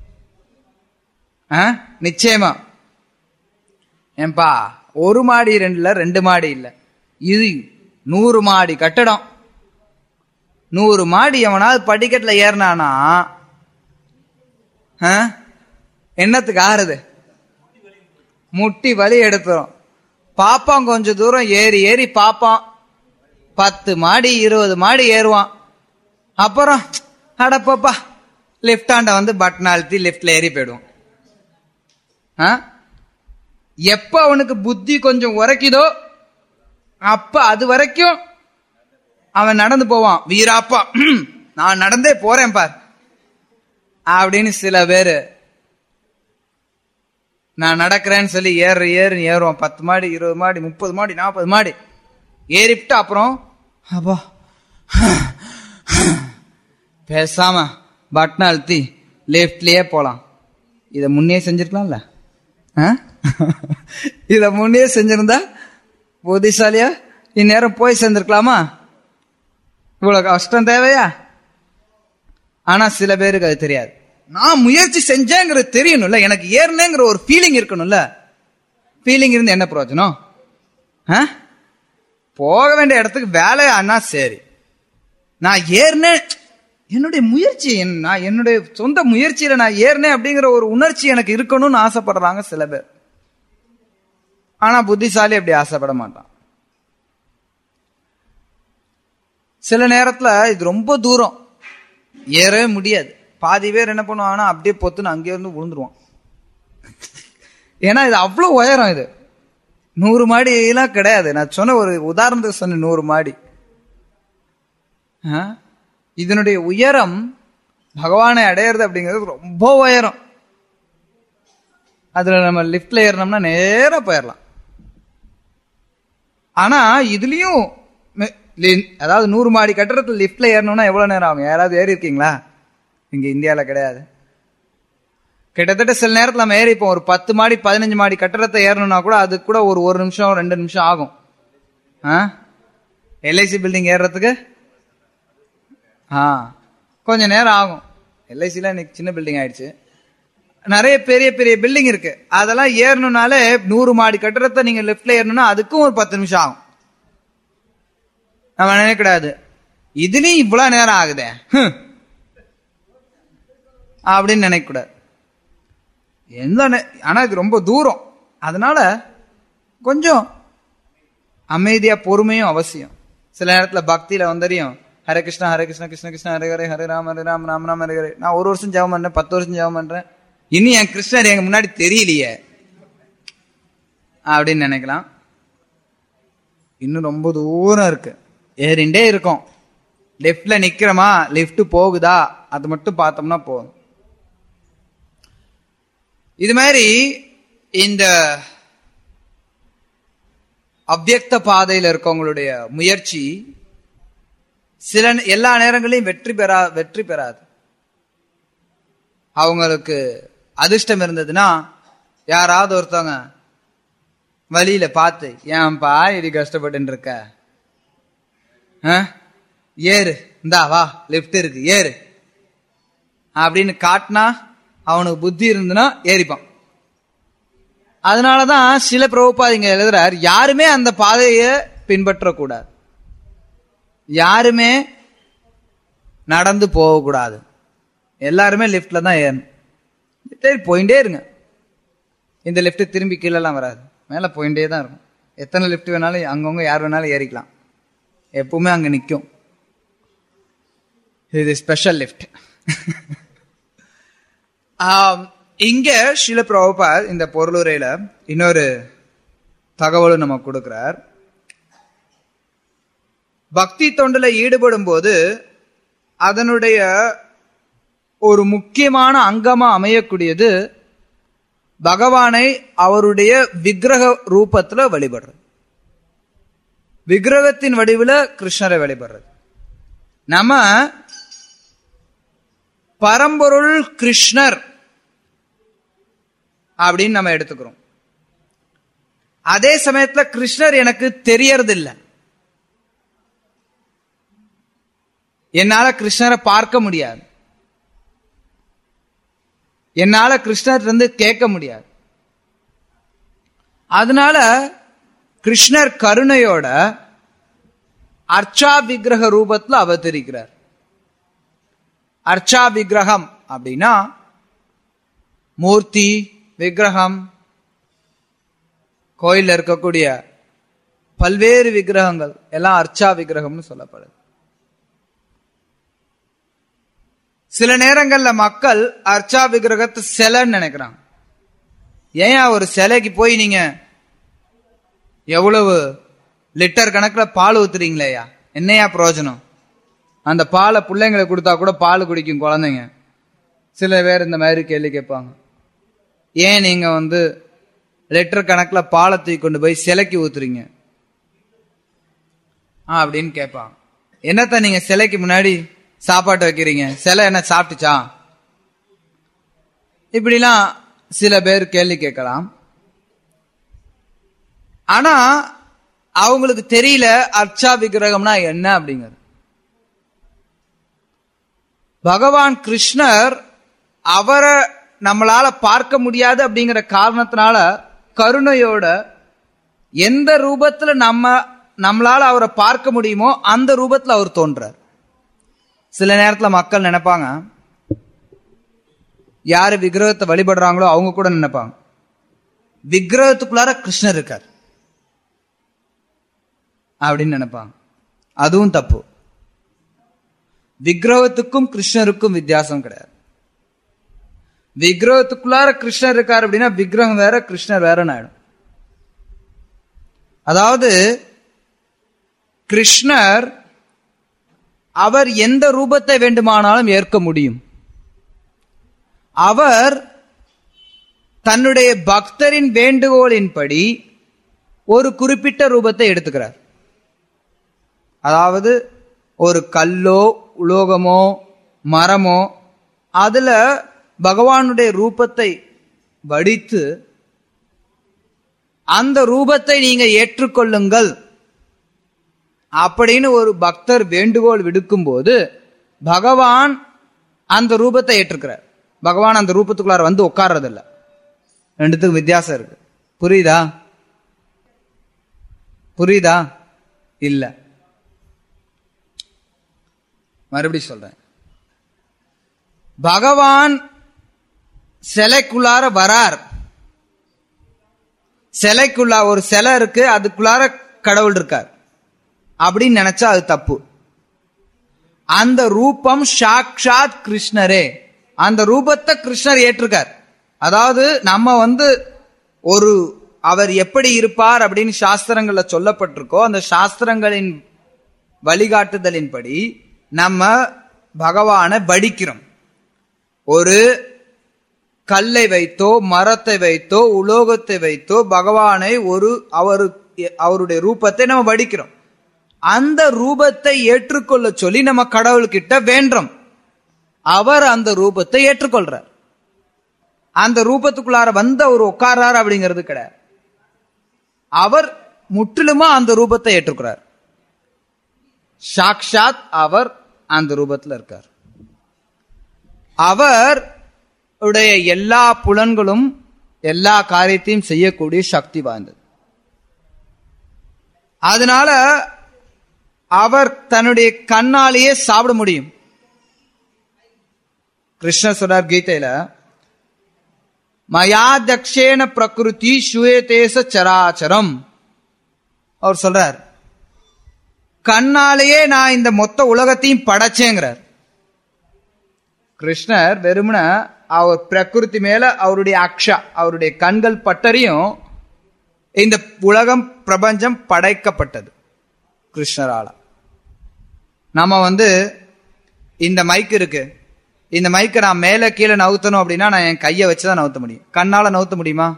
ஆ? நிச்சயமா ஏன்பா ஒரு மாடி ரெண்டுல ரெண்டு மாடி இல்ல இது நூறு மாடி கட்டடம் நூறு மாடி எவனாவது படிக்கட்டுல ஏறினானா ஆ? என்னத்துக்கு ஆறுது முட்டி வலி எடுத்துரும் பாப்பான் கொஞ்ச தூரம் ஏறி ஏறி பாப்பான் பத்து மாடி இருபது மாடி ஏறுவான் அப்புறம் அடப்பப்பா லெஃப்ட் ஹேண்ட வந்து பட்டன் அழுத்தி லெஃப்ட்ல ஏறி போயிடுவான் ஆ? எப்ப அவனுக்கு புத்தி கொஞ்சம் உரைக்குதோ அப்ப அது வரைக்கும் அவன் நடந்து போவான் வீராப்பா ம், நான் நடந்தே போறேன் பார் அப்படின்னு சில பேரு நான் நடக்கிறேன்னு சொல்லி ஏறு ஏறு ஏறுவான் பத்து மாடி இருபது மாடி முப்பது மாடி நாற்பது மாடி ஏறிவிட்டு அப்புறம் அப்பா பேசாம பட்டன் அழுத்தி லெஃப்ட்லயே போலாம் இதை முன்னே செஞ்சிருக்கலாம்ல ஆ? இதை முன்னே செஞ்சிருந்தா புத்திசாலியா இந்நேரம் போய் சேர்ந்திருக்கலாமா இவ்வளவு கஷ்டம் தேவையா ஆனா சில பேருக்கு அது தெரியாது நான் முயற்சி செஞ்சேங்கிறது தெரியணும்ல எனக்கு ஏறினேங்கிற ஒரு ஃபீலிங் இருக்கணும்ல ஃபீலிங் இருந்து என்ன பிரயோஜனம் ஆ? போக வேண்டிய இடத்துக்கு வேலையானா சரி நான் ஏறினேன் என்னுடைய முயற்சி என்- நான் என்னுடைய சொந்த முயற்சியில நான் ஏறினேன் அப்படிங்கிற ஒரு உணர்ச்சி எனக்கு இருக்கணும்னு ஆசைப்படுறாங்க சில பேர் ஆனா புத்திசாலி அப்படி ஆசைப்பட மாட்டான் சில நேரத்துல இது ரொம்ப தூரம் ஏறவே முடியாது பாதி பேர் என்ன பண்ணுவாங்கன்னா அப்படியே பொத்துன்னு அங்கே இருந்து விழுந்துருவான் ஏன்னா இது அவ்வளவு உயரம் இது நூறு மாடி எல்லாம் கிடையாது நான் சொன்ன ஒரு உதாரணத்துக்கு சொன்ன நூறு மாடி ஆ? இதனுடைய உயரம் பகவானை அடையிறது அப்படிங்கிறது ரொம்ப உயரம் அதுல நம்ம லிஃப்ட்ல ஏறினோம்னா நேரா போயிடலாம் ஆனா இதுலயும் மெ- லி- அதாவது நூறு மாடி கட்டடத்துல லிஃப்ட்ல ஏறணும்னா எவ்வளவு நேரம் ஆகும் யாராவது ஏறி இருக்கீங்களா இங்க இந்தியால கிடையாது கிட்டத்தட்ட சில நேரத்துல நம்ம ஏறி இப்போ ஒரு பத்து மாடி பதினஞ்சு மாடி கட்டடத்தை ஏறணும்னா கூட அதுக்கு கூட ஒரு ஒரு நிமிஷம் ரெண்டு நிமிஷம் ஆகும் எல்ஐசி பில்டிங் ஏறுறதுக்கு ஆ கொஞ்ச நேரம் ஆகும் எல்ஐசிலாம் இன்னைக்கு சின்ன பில்டிங் ஆயிடுச்சு நிறைய பெரிய பெரிய பில்டிங் இருக்கு அதெல்லாம் ஏறணும்னாலே நூறு மாடி கட்டடத்தை நீங்க லெஃப்ட்ல ஏறணும்னா அதுக்கும் ஒரு பத்து நிமிஷம் ஆகும் நம்ம நினைக்கூடாது இதுலயும் இவ்வளவு நேரம் ஆகுதே ஹம். அப்படின்னு நினைக்கக்கூடாது எந்த நே- ஆனா இது ரொம்ப தூரம் அதனால கொஞ்சம் அமைதியா பொறுமையும் அவசியம் சில நேரத்துல பக்தியில வந்தறியும் ஹரே கிருஷ்ணா ஹரே கிருஷ்ணா கிருஷ்ண கிருஷ்ணா ஹரே ஹரே ஹரே ராம ஹரே ராம ராம ராம ஹரே ஹரே நான் ஒரு வருஷம் ஜெபம் பண்றேன் பத்து வருஷம் ஜெபம் பண்றேன் இன்னும் என் கிருஷ்ணர் எங்க முன்னாடி தெரியலையே அப்படின்னு நினைக்கலாம் இன்னும் ரொம்ப தூரம் இருக்கு ஏறிண்டே இருக்கும் லெஃப்ட்ல நிக்கிறோமா லெஃப்ட் போகுதா அது மட்டும் பார்த்தோம்னா போதும் இது மாதிரி இந்த அவ்யக்த பாதையில் இருக்கவங்களுடைய முயற்சி சில எல்லா நேரங்களையும் வெற்றி பெறா வெற்றி பெறாது அவங்களுக்கு அதிர்ஷ்டம் இருந்ததுன்னா யாராவது ஒருத்தவங்க வழியில பார்த்து ஏன்பா இது கஷ்டப்பட்டு இருக்க ஆ? ஏறு இந்தா வா லிஃப்ட் இருக்கு ஏறு அப்படின்னு காட்டினா அவனுக்கு புத்தி இருந்துன்னா ஏறிப்பான் அதனாலதான் சில பிரபுபாதிங்க எழுதுறார் யாருமே அந்த பாதையை பின்பற்றக்கூடாது யாருமே நடந்து போகக்கூடாது எல்லாருமே லிஃப்ட்ல தான் ஏறணும் சரி போயிட்டே இருங்க இந்த லிஃப்ட் திரும்பி கீழெல்லாம் வராது மேலே போயிட்டே தான் இருக்கும் எத்தனை லிஃப்ட் வேணாலும் அங்கவங்க யார் வேணாலும் ஏறிக்கலாம் எப்பவுமே அங்க நிற்கும் இது ஸ்பெஷல் லிஃப்ட் இங்க சில பிரபுபாத் இந்த பொருளுரையில இன்னொரு தகவலும் நம்ம கொடுக்கிறார் பக்தி தொண்டுல ஈடுபடும் போது அதனுடைய ஒரு முக்கியமான அங்கமா அமையக்கூடியது பகவானை அவருடைய விக்கிரக ரூபத்துல வழிபடுறது விக்கிரகத்தின் வடிவில் கிருஷ்ணரை வழிபடுறது நம்ம பரம்பொருள் கிருஷ்ணர் அப்படின்னு நம்ம எடுத்துக்கிறோம் அதே சமயத்துல கிருஷ்ணர் எனக்கு தெரியறதில்லை என்னால கிருஷ்ணரை பார்க்க முடியாது என்னால கிருஷ்ணர் இருந்து கேட்க முடியாது அதனால கிருஷ்ணர் கருணையோட அர்ச்சா விக்கிரக ரூபத்துல அவதரிக்கிறார் அர்ச்சா விக்கிரகம் அப்படின்னா மூர்த்தி விக்கிரகம் கோயில்ல இருக்கக்கூடிய பல்வேறு விக்கிரகங்கள் எல்லாம் அர்ச்சா விக்கிரகம்னு சொல்லப்படுது சில நேரங்கள்ல மக்கள் அர்ச்சா விக்கிரகத்தை சிலைன்னு நினைக்கிறாங்க ஏன் ஒரு சிலைக்கு போய் நீங்க எவ்வளவு லிட்டர் கணக்கில் பால் ஊத்துறீங்களேயா என்னையா பிரயோஜனம் அந்த பாலை பிள்ளைங்களுக்கு கொடுத்தா கூட பால் குடிக்கும் குழந்தைங்க சில பேர் இந்த மாதிரி கேள்வி கேட்பாங்க ஏன் நீங்க வந்து லிட்டர் கணக்கில் பாலை தூக்கி கொண்டு போய் சிலைக்கு ஊத்துறீங்க ஆ அப்படின்னு கேட்பாங்க என்னத்த நீங்க சிலைக்கு முன்னாடி சாப்பாட்டு வைக்கிறீங்க சிலை என்ன சாப்பிட்டுச்சா இப்படிலாம் சில பேர் கேள்வி கேட்கலாம் ஆனா அவங்களுக்கு தெரியல அர்ச்சா விக்கிரகம்னா என்ன அப்படிங்கிறது பகவான் கிருஷ்ணர் அவரை நம்மளால பார்க்க முடியாது அப்படிங்கிற காரணத்தினால கருணையோட எந்த ரூபத்துல நம்ம நம்மளால அவரை பார்க்க முடியுமோ அந்த ரூபத்துல அவர் தோன்றார் சில நேரத்துல மக்கள் நினைப்பாங்க யாரு விக்கிரகத்தை வழிபடுறாங்களோ அவங்க கூட நினைப்பாங்க விக்கிரகத்துக்குள்ளார கிருஷ்ணர் இருக்கார் அப்படின்னு நினைப்பாங்க அதுவும் தப்பு விக்கிரகத்துக்கும் கிருஷ்ணருக்கும் வித்தியாசம் கிடையாது விக்கிரகத்துக்குள்ளார கிருஷ்ணர் இருக்கார் அப்படின்னா விக்கிரகம் வேற கிருஷ்ணர் வேற ஆயிடும் அதாவது கிருஷ்ணர் அவர் எந்த ரூபத்தை வேண்டுமானாலும் ஏற்க முடியும் அவர் தன்னுடைய பக்தரின் வேண்டுகோளின்படி ஒரு குறிப்பிட்ட ரூபத்தை எடுத்துக்கிறார் அதாவது ஒரு கல்லோ உலோகமோ மரமோ அதுல பகவானுடைய ரூபத்தை வடித்து அந்த ரூபத்தை நீங்க ஏற்றுக்கொள்ளுங்கள் அப்படின்னு ஒரு பக்தர் வேண்டுகோள் விடுக்கும் போது பகவான் அந்த ரூபத்தை ஏற்றுக்கிறார் பகவான் அந்த ரூபத்துக்குள்ளார வந்து உட்கார்றதில்ல ரெண்டுத்துக்கும் வித்தியாசம் இருக்கு புரியுதா புரியுதா இல்ல மறுபடி சொல்றேன் பகவான் சிலைக்குள்ளார வரார் சிலைக்குள்ள ஒரு சிலை இருக்கு அதுக்குள்ளார கடவுள் இருக்கார் அப்படின்னு நினைச்சா அது தப்பு அந்த ரூபம் சாக்ஷாத் கிருஷ்ணரே அந்த ரூபத்தை கிருஷ்ணர் ஏற்றிருக்கார் அதாவது நம்ம வந்து ஒரு அவர் எப்படி இருப்பார் அப்படின்னு சாஸ்திரங்கள்ல சொல்லப்பட்டிருக்கோ அந்த சாஸ்திரங்களின் வழிகாட்டுதலின்படி நம்ம பகவானை படிக்கிறோம் ஒரு கல்லை வைத்தோ மரத்தை வைத்தோ உலோகத்தை வைத்தோ பகவானை ஒரு அவரு அவருடைய ரூபத்தை நம்ம வடிக்கிறோம் அந்த ரூபத்தை ஏற்றுக்கொள்ள சொல்லி நம்ம கடவுள்கிட்ட வேண்டோம் அவர் அந்த ரூபத்தை ஏற்றுக்கொள்றார் அந்த ரூபத்துக்குள்ளார வந்த ஒரு உட்காரார் அப்படிங்கிறது கிடையாது அவர் முற்றிலுமா அந்த ரூபத்தை ஏற்றுக்கிறார் சாக்ஷாத் அவர் அந்த ரூபத்தில் இருக்கார் அவர் உடைய எல்லா புலன்களும் எல்லா காரியத்தையும் செய்யக்கூடிய சக்தி வாய்ந்தது அதனால அவர் தன்னுடைய கண்ணாலேயே சாப்பிட முடியும் கிருஷ்ணர் சொல்றார் கீதையில மயாதக்ஷேன பிரகிருதி சுயதேச சராச்சரம் அவர் சொல்றார் கண்ணாலேயே நான் இந்த மொத்த உலகத்தையும் படைச்சேங்கிறார் கிருஷ்ணர் வெறுமன அவர் பிரகிருதி மேல அவருடைய அக்ஷா அவருடைய கண்கள் பட்டறியும் இந்த உலகம் பிரபஞ்சம் படைக்கப்பட்டது கிருஷ்ணரால நம்ம வந்து இந்த மைக் இருக்கு இந்த மைக்கை நான் மேலே கீழே நவுத்தணும் அப்படின்னா நான் என் கையை வச்சு தான் நவுத்த முடியும் கண்ணால நவுத்த முடியுமா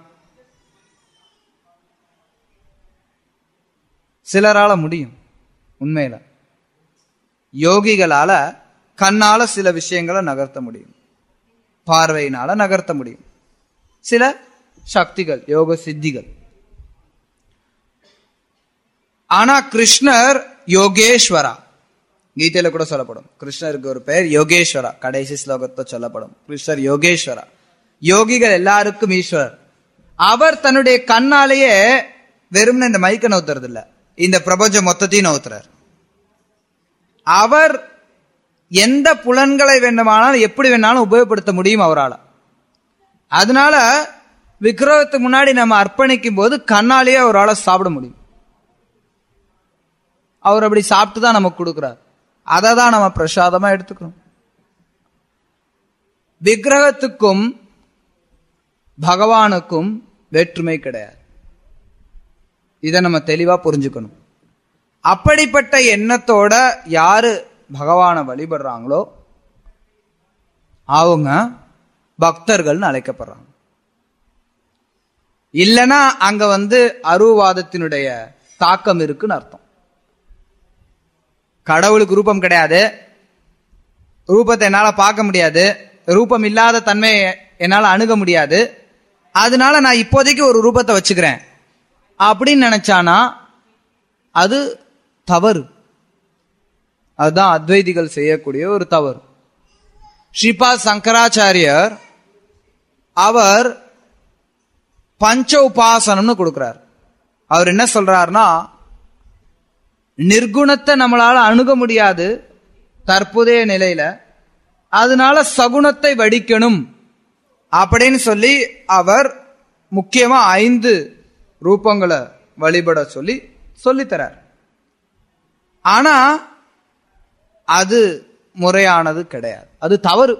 சிலரால முடியும் உண்மையில யோகிகளால கண்ணால சில விஷயங்களை நகர்த்த முடியும் பார்வையினால நகர்த்த முடியும் சில சக்திகள் யோக சித்திகள் ஆனா கிருஷ்ணர் யோகேஸ்வரா கீதையில கூட சொல்லப்படும் கிருஷ்ணருக்கு ஒரு பெயர் யோகேஸ்வரா கடைசி ஸ்லோகத்தை சொல்லப்படும் கிருஷ்ணர் யோகேஸ்வரா யோகிகள் எல்லாருக்கும் ஈஸ்வரர் அவர் தன்னுடைய கண்ணாலேயே வெறும்னு இந்த மைக்க நவுத்துறது இல்ல இந்த பிரபஞ்சம் மொத்தத்தையும் நவுத்துறார் அவர் எந்த புலன்களை வேண்டுமானாலும் எப்படி வேணாலும் உபயோகப்படுத்த முடியும் அவரால் அதனால விக்கிரகத்துக்கு முன்னாடி நம்ம அர்ப்பணிக்கும் போது கண்ணாலேயே அவரால் சாப்பிட முடியும் அவர் அப்படி சாப்பிட்டு தான் நமக்கு கொடுக்குறார் அதை தான் நம்ம பிரசாதமா எடுத்துக்கிறோம் விக்கிரகத்துக்கும் பகவானுக்கும் வேற்றுமை கிடையாது இதை நம்ம தெளிவா புரிஞ்சுக்கணும் அப்படிப்பட்ட எண்ணத்தோட யாரு பகவானை வழிபடுறாங்களோ அவங்க பக்தர்கள்னு அழைக்கப்படுறாங்க இல்லைன்னா அங்க வந்து அருவாதத்தினுடைய தாக்கம் இருக்குன்னு அர்த்தம் கடவுளுக்கு ரூபம் கிடையாது ரூபத்தை என்னால பார்க்க முடியாது ரூபம் இல்லாத தன்மையை என்னால அணுக முடியாது அதனால நான் இப்போதைக்கு ஒரு ரூபத்தை வச்சுக்கிறேன் அப்படின்னு நினைச்சானா அது தவறு அதுதான் அத்வைதிகள் செய்யக்கூடிய ஒரு தவறு ஸ்ரீபா சங்கராச்சாரியர் அவர் பஞ்ச உபாசனம்னு கொடுக்கிறார் அவர் என்ன சொல்றாருன்னா நிர்குணத்தை நம்மளால அணுக முடியாது தற்போதைய நிலையில அதனால சகுணத்தை வடிக்கணும் அப்படின்னு சொல்லி அவர் முக்கியமா ஐந்து ரூபங்களை வழிபட சொல்லி சொல்லித்தரார் ஆனா அது முறையானது கிடையாது அது தவறு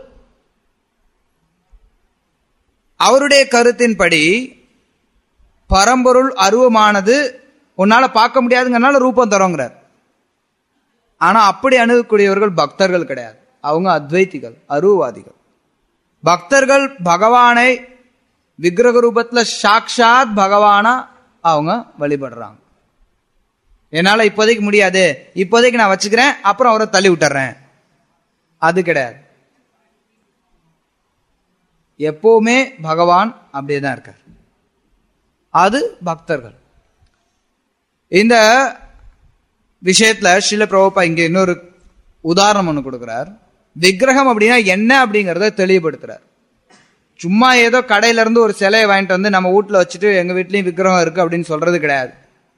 அவருடைய கருத்தின்படி பரம்பொருள் அருவமானது உன்னால பார்க்க முடியாதுங்கனால ரூபம் தரோங்கிறார் ஆனா அப்படி அணுகக்கூடியவர்கள் பக்தர்கள் கிடையாது அவங்க அத்வைத்திகள் அருவவாதிகள் பக்தர்கள் பகவானை விக்கிரக ரூபத்துல சாக்ஷாத் பகவானா அவங்க வழிபடுறாங்க என்னால இப்போதைக்கு முடியாது இப்போதைக்கு நான் வச்சுக்கிறேன் அப்புறம் அவரை தள்ளி விட்டுறேன் அது கிடையாது எப்பவுமே பகவான் அப்படியே தான் இருக்கார் அது பக்தர்கள் இந்த விஷயத்துல ஸ்ரீல பிரபுப்பா இங்க இன்னொரு உதாரணம் ஒன்று கொடுக்கிறார் விக்கிரகம் அப்படின்னா என்ன அப்படிங்கறத தெளிவுபடுத்துறார் சும்மா ஏதோ கடையில இருந்து ஒரு சிலையை வாங்கிட்டு வந்து நம்ம வீட்டுல வச்சுட்டு எங்க வீட்லயும் விக்கிரகம் இருக்கு அப்படின்னு சொல்றது கிடையாது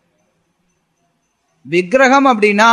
விக்கிரகம் அப்படின்னா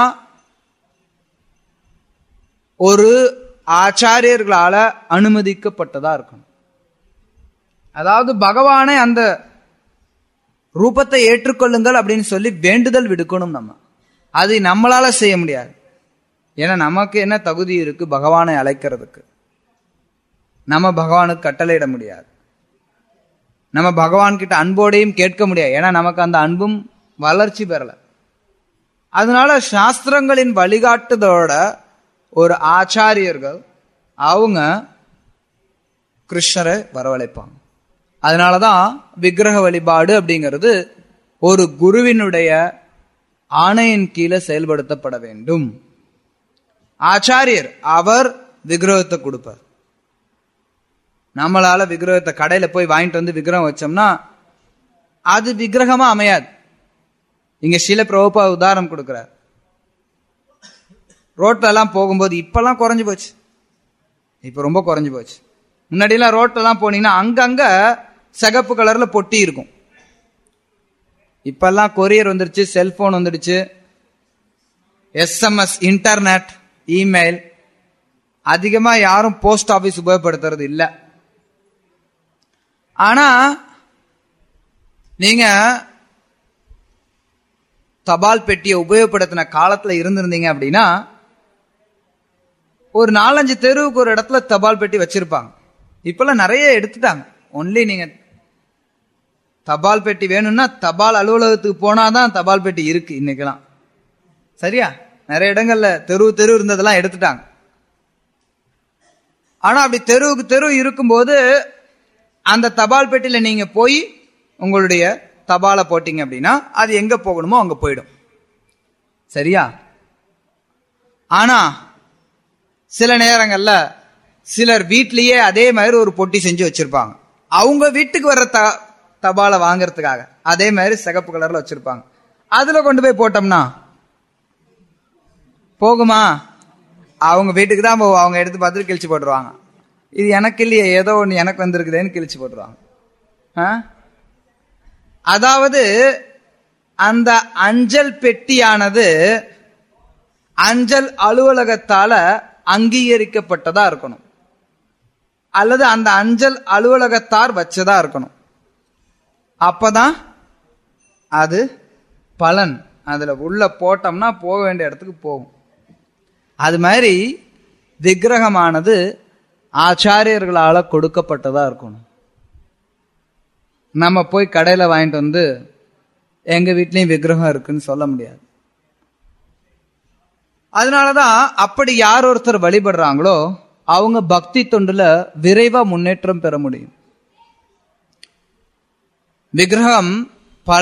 ஒரு ஆச்சாரியர்களால அனுமதிக்கப்பட்டதா இருக்கணும் அதாவது பகவானை அந்த ரூபத்தை ஏற்றுக்கொள்ளுங்கள் அப்படின்னு சொல்லி வேண்டுதல் விடுக்கணும் நம்ம அது நம்மளால செய்ய முடியாது ஏன்னா நமக்கு என்ன தகுதி இருக்கு பகவானை அழைக்கிறதுக்கு நம்ம பகவானுக்கு கட்டளையிட முடியாது நம்ம பகவான் கிட்ட அன்போடையும் கேட்க முடியாது ஏன்னா நமக்கு அந்த அன்பும் வளர்ச்சி பெறல அதனால சாஸ்திரங்களின் வழிகாட்டுதலோட ஒரு ஆச்சாரியர்கள் அவங்க கிருஷ்ணரை வரவழைப்பாங்க அதனாலதான் விக்கிரக வழிபாடு அப்படிங்கிறது ஒரு குருவினுடைய ஆணையின் கீழே செயல்படுத்தப்பட வேண்டும் ஆச்சாரியர் அவர் விக்கிரகத்தை கொடுப்பார் நம்மளால விக்கிரகத்தை கடையில போய் வாங்கிட்டு வந்து விக்கிரகம் வச்சோம்னா அது விக்கிரகமா அமையாது இங்க சில பிரபுபா உதாரணம் கொடுக்கிறார் ரோட்ல எல்லாம் போகும்போது இப்பெல்லாம் குறைஞ்சு போச்சு இப்ப ரொம்ப குறைஞ்சு போச்சு முன்னாடியெல்லாம் ரோட்ல எல்லாம் போனீங்கன்னா அங்கங்க சிகப்பு கலர்ல பொட்டி இருக்கும் இப்பெல்லாம் கொரியர் வந்துருச்சு செல்போன் வந்துடுச்சு எஸ்எம்எஸ் இன்டர்நெட் இமெயில் அதிகமா யாரும் போஸ்ட் ஆபீஸ் உபயோகப்படுத்துறது இல்ல ஆனா நீங்க தபால் பெட்டியை உபயோகப்படுத்தின காலத்துல இருந்திருந்தீங்க அப்படின்னா ஒரு நாலஞ்சு தெருவுக்கு ஒரு இடத்துல தபால் பெட்டி வச்சிருப்பாங்க இப்பெல்லாம் நிறைய எடுத்துட்டாங்க ஒன்லி நீங்க தபால் பெட்டி வேணும்னா தபால் அலுவலகத்துக்கு போனாதான் தபால் பெட்டி இருக்கு இன்னைக்கெல்லாம் சரியா நிறைய இடங்கள்ல தெரு தெரு இருந்ததெல்லாம் எடுத்துட்டாங்க ஆனா அப்படி தெருவுக்கு தெரு இருக்கும்போது அந்த தபால் பெட்டியில நீங்க போய் உங்களுடைய தபாலை போட்டீங்க அப்படின்னா அது எங்க போகணுமோ அங்க போயிடும் சரியா ஆனா சில நேரங்கள்ல சிலர் வீட்லயே அதே மாதிரி ஒரு பொட்டி செஞ்சு வச்சிருப்பாங்க அவங்க வீட்டுக்கு வர்ற த தபாலை வாங்குறதுக்காக அதே மாதிரி சிகப்பு கலர்ல வச்சிருப்பாங்க அதுல கொண்டு போய் போட்டோம்னா போகுமா அவங்க வீட்டுக்கு தான் போவோம் அவங்க எடுத்து பார்த்துட்டு கிழிச்சு போட்டுருவாங்க இது எனக்கு இல்லையே ஏதோ ஒன்று எனக்கு வந்திருக்குதேன்னு கிழிச்சு போட்டுருவாங்க ஆ? அதாவது அந்த அஞ்சல் பெட்டியானது அஞ்சல் அலுவலகத்தால அங்கீகரிக்கப்பட்டதா இருக்கணும் அல்லது அந்த அஞ்சல் அலுவலகத்தார் வச்சதா இருக்கணும் அப்பதான் அது பலன் அதுல உள்ள போட்டோம்னா போக வேண்டிய இடத்துக்கு போகும் அது மாதிரி விக்கிரகமானது ஆச்சாரியர்களால கொடுக்கப்பட்டதா இருக்கணும் நம்ம போய் கடையில வாங்கிட்டு வந்து எங்க வீட்லயும் விக்கிரகம் இருக்குன்னு சொல்ல முடியாது அதனாலதான் அப்படி யார் ஒருத்தர் வழிபடுறாங்களோ அவங்க பக்தி தொண்டுல விரைவா முன்னேற்றம் பெற முடியும் விக்கிரகம் பல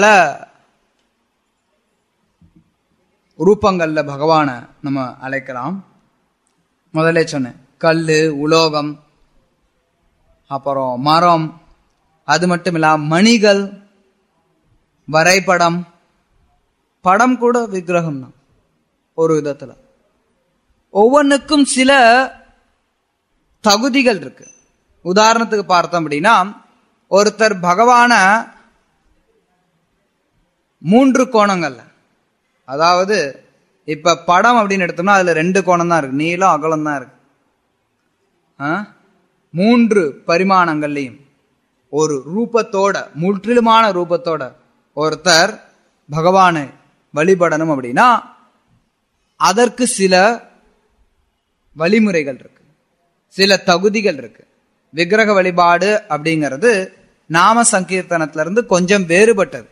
ரூபங்கள்ல பகவானை நம்ம அழைக்கலாம் முதல்ல சொன்னேன் கல்லு உலோகம் அப்புறம் மரம் அது மட்டும் இல்லாம மணிகள் வரைபடம் படம் கூட விக்கிரகம் தான் ஒரு விதத்துல ஒவ்வொன்றுக்கும் சில தகுதிகள் இருக்கு உதாரணத்துக்கு பார்த்தோம் அப்படின்னா ஒருத்தர் பகவான மூன்று கோணங்கள்ல அதாவது இப்ப படம் அப்படின்னு எடுத்தோம்னா அதுல ரெண்டு கோணம் தான் இருக்கு நீளம் அகலம் தான் இருக்கு ஆ? மூன்று பரிமாணங்கள்லையும் ஒரு ரூபத்தோட முற்றிலுமான ரூபத்தோட ஒருத்தர் பகவானை வழிபடணும் அப்படின்னா அதற்கு சில வழிமுறைகள் இருக்கு சில தகுதிகள் இருக்கு விக்கிரக வழிபாடு அப்படிங்கிறது நாம சங்கீர்த்தனத்துல இருந்து கொஞ்சம் வேறுபட்டது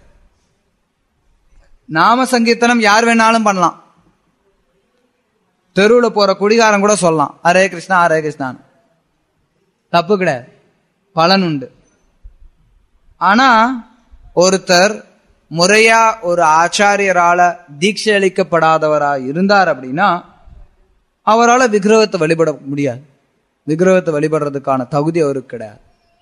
நாம சங்கீர்த்தனம் யார் வேணாலும் பண்ணலாம் தெருவுல போற குடிகாரன் கூட சொல்லலாம் ஹரே கிருஷ்ணா ஹரே கிருஷ்ணான்னு தப்பு கிடையாது பலன் உண்டு ஆனா ஒருத்தர் முறையா ஒரு ஆச்சாரியரால தீட்சை அளிக்கப்படாதவரா இருந்தார் அப்படின்னா அவரால் விக்கிரகத்தை வழிபட முடியாது விக்கிரகத்தை வழிபடுறதுக்கான தகுதி அவருக்கு கிடையாது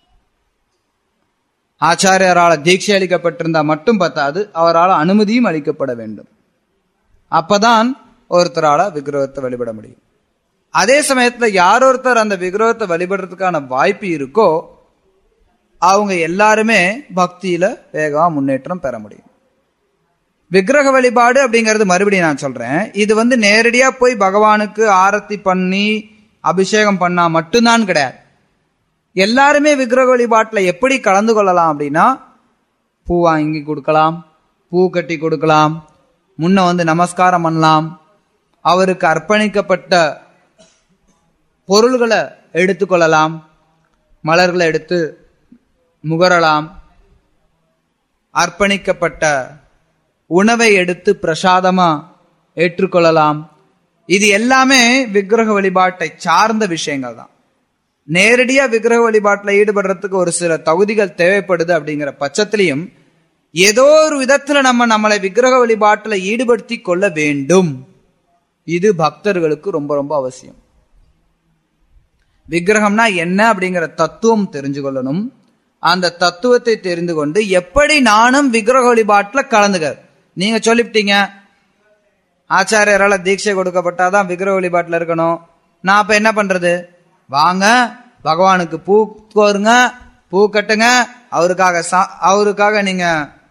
ஆச்சாரியரால தீட்சை அளிக்கப்பட்டிருந்தா மட்டும் பத்தாது அவரால் அனுமதியும் அளிக்கப்பட வேண்டும் அப்பதான் ஒருத்தரால விக்கிரகத்தை வழிபட முடியும் அதே சமயத்துல யார் ஒருத்தர் அந்த விக்கிரகத்தை வழிபடுறதுக்கான வாய்ப்பு இருக்கோ அவங்க எல்லாருமே பக்தியில வேகமா முன்னேற்றம் பெற முடியும் விக்கிரக வழிபாடு அப்படிங்கிறது மறுபடியும் நான் சொல்றேன் இது வந்து நேரடியா போய் பகவானுக்கு ஆரத்தி பண்ணி அபிஷேகம் பண்ணா மட்டும்தான் கிடையாது எல்லாருமே விக்கிரக வழிபாட்டில் எப்படி கலந்து கொள்ளலாம் அப்படின்னா பூ வாங்கி கொடுக்கலாம் பூ கட்டி கொடுக்கலாம் முன்ன வந்து நமஸ்காரம் பண்ணலாம் அவருக்கு அர்ப்பணிக்கப்பட்ட பொருள்களை எடுத்துக்கொள்ளலாம் மலர்களை எடுத்து முகரலாம் அர்ப்பணிக்கப்பட்ட உணவை எடுத்து பிரசாதமா ஏற்றுக்கொள்ளலாம் இது எல்லாமே விக்கிரக வழிபாட்டை சார்ந்த விஷயங்கள் தான் நேரடியா விக்கிரக வழிபாட்டுல ஈடுபடுறதுக்கு ஒரு சில தகுதிகள் தேவைப்படுது அப்படிங்கிற பட்சத்திலையும் ஏதோ ஒரு விதத்துல நம்ம நம்மளை விக்கிரக வழிபாட்டுல ஈடுபடுத்தி கொள்ள வேண்டும் இது பக்தர்களுக்கு ரொம்ப ரொம்ப அவசியம் விக்கிரகம்னா என்ன அப்படிங்கிற தத்துவம் தெரிஞ்சு கொள்ளணும் அந்த தத்துவத்தை தெரிந்து கொண்டு எப்படி நானும் விக்கிரக வழிபாட்டுல கலந்துக்க நீங்க சொல்லிவிட்டீங்க ஆச்சாரியரால தீட்சை கொடுக்கப்பட்டாதான் விக்கிரக வழிபாட்டுல இருக்கணும் நான் அப்ப என்ன பண்றது வாங்க பகவானுக்கு பூ கோருங்க பூ கட்டுங்க அவருக்காக சா- அவருக்காக நீங்க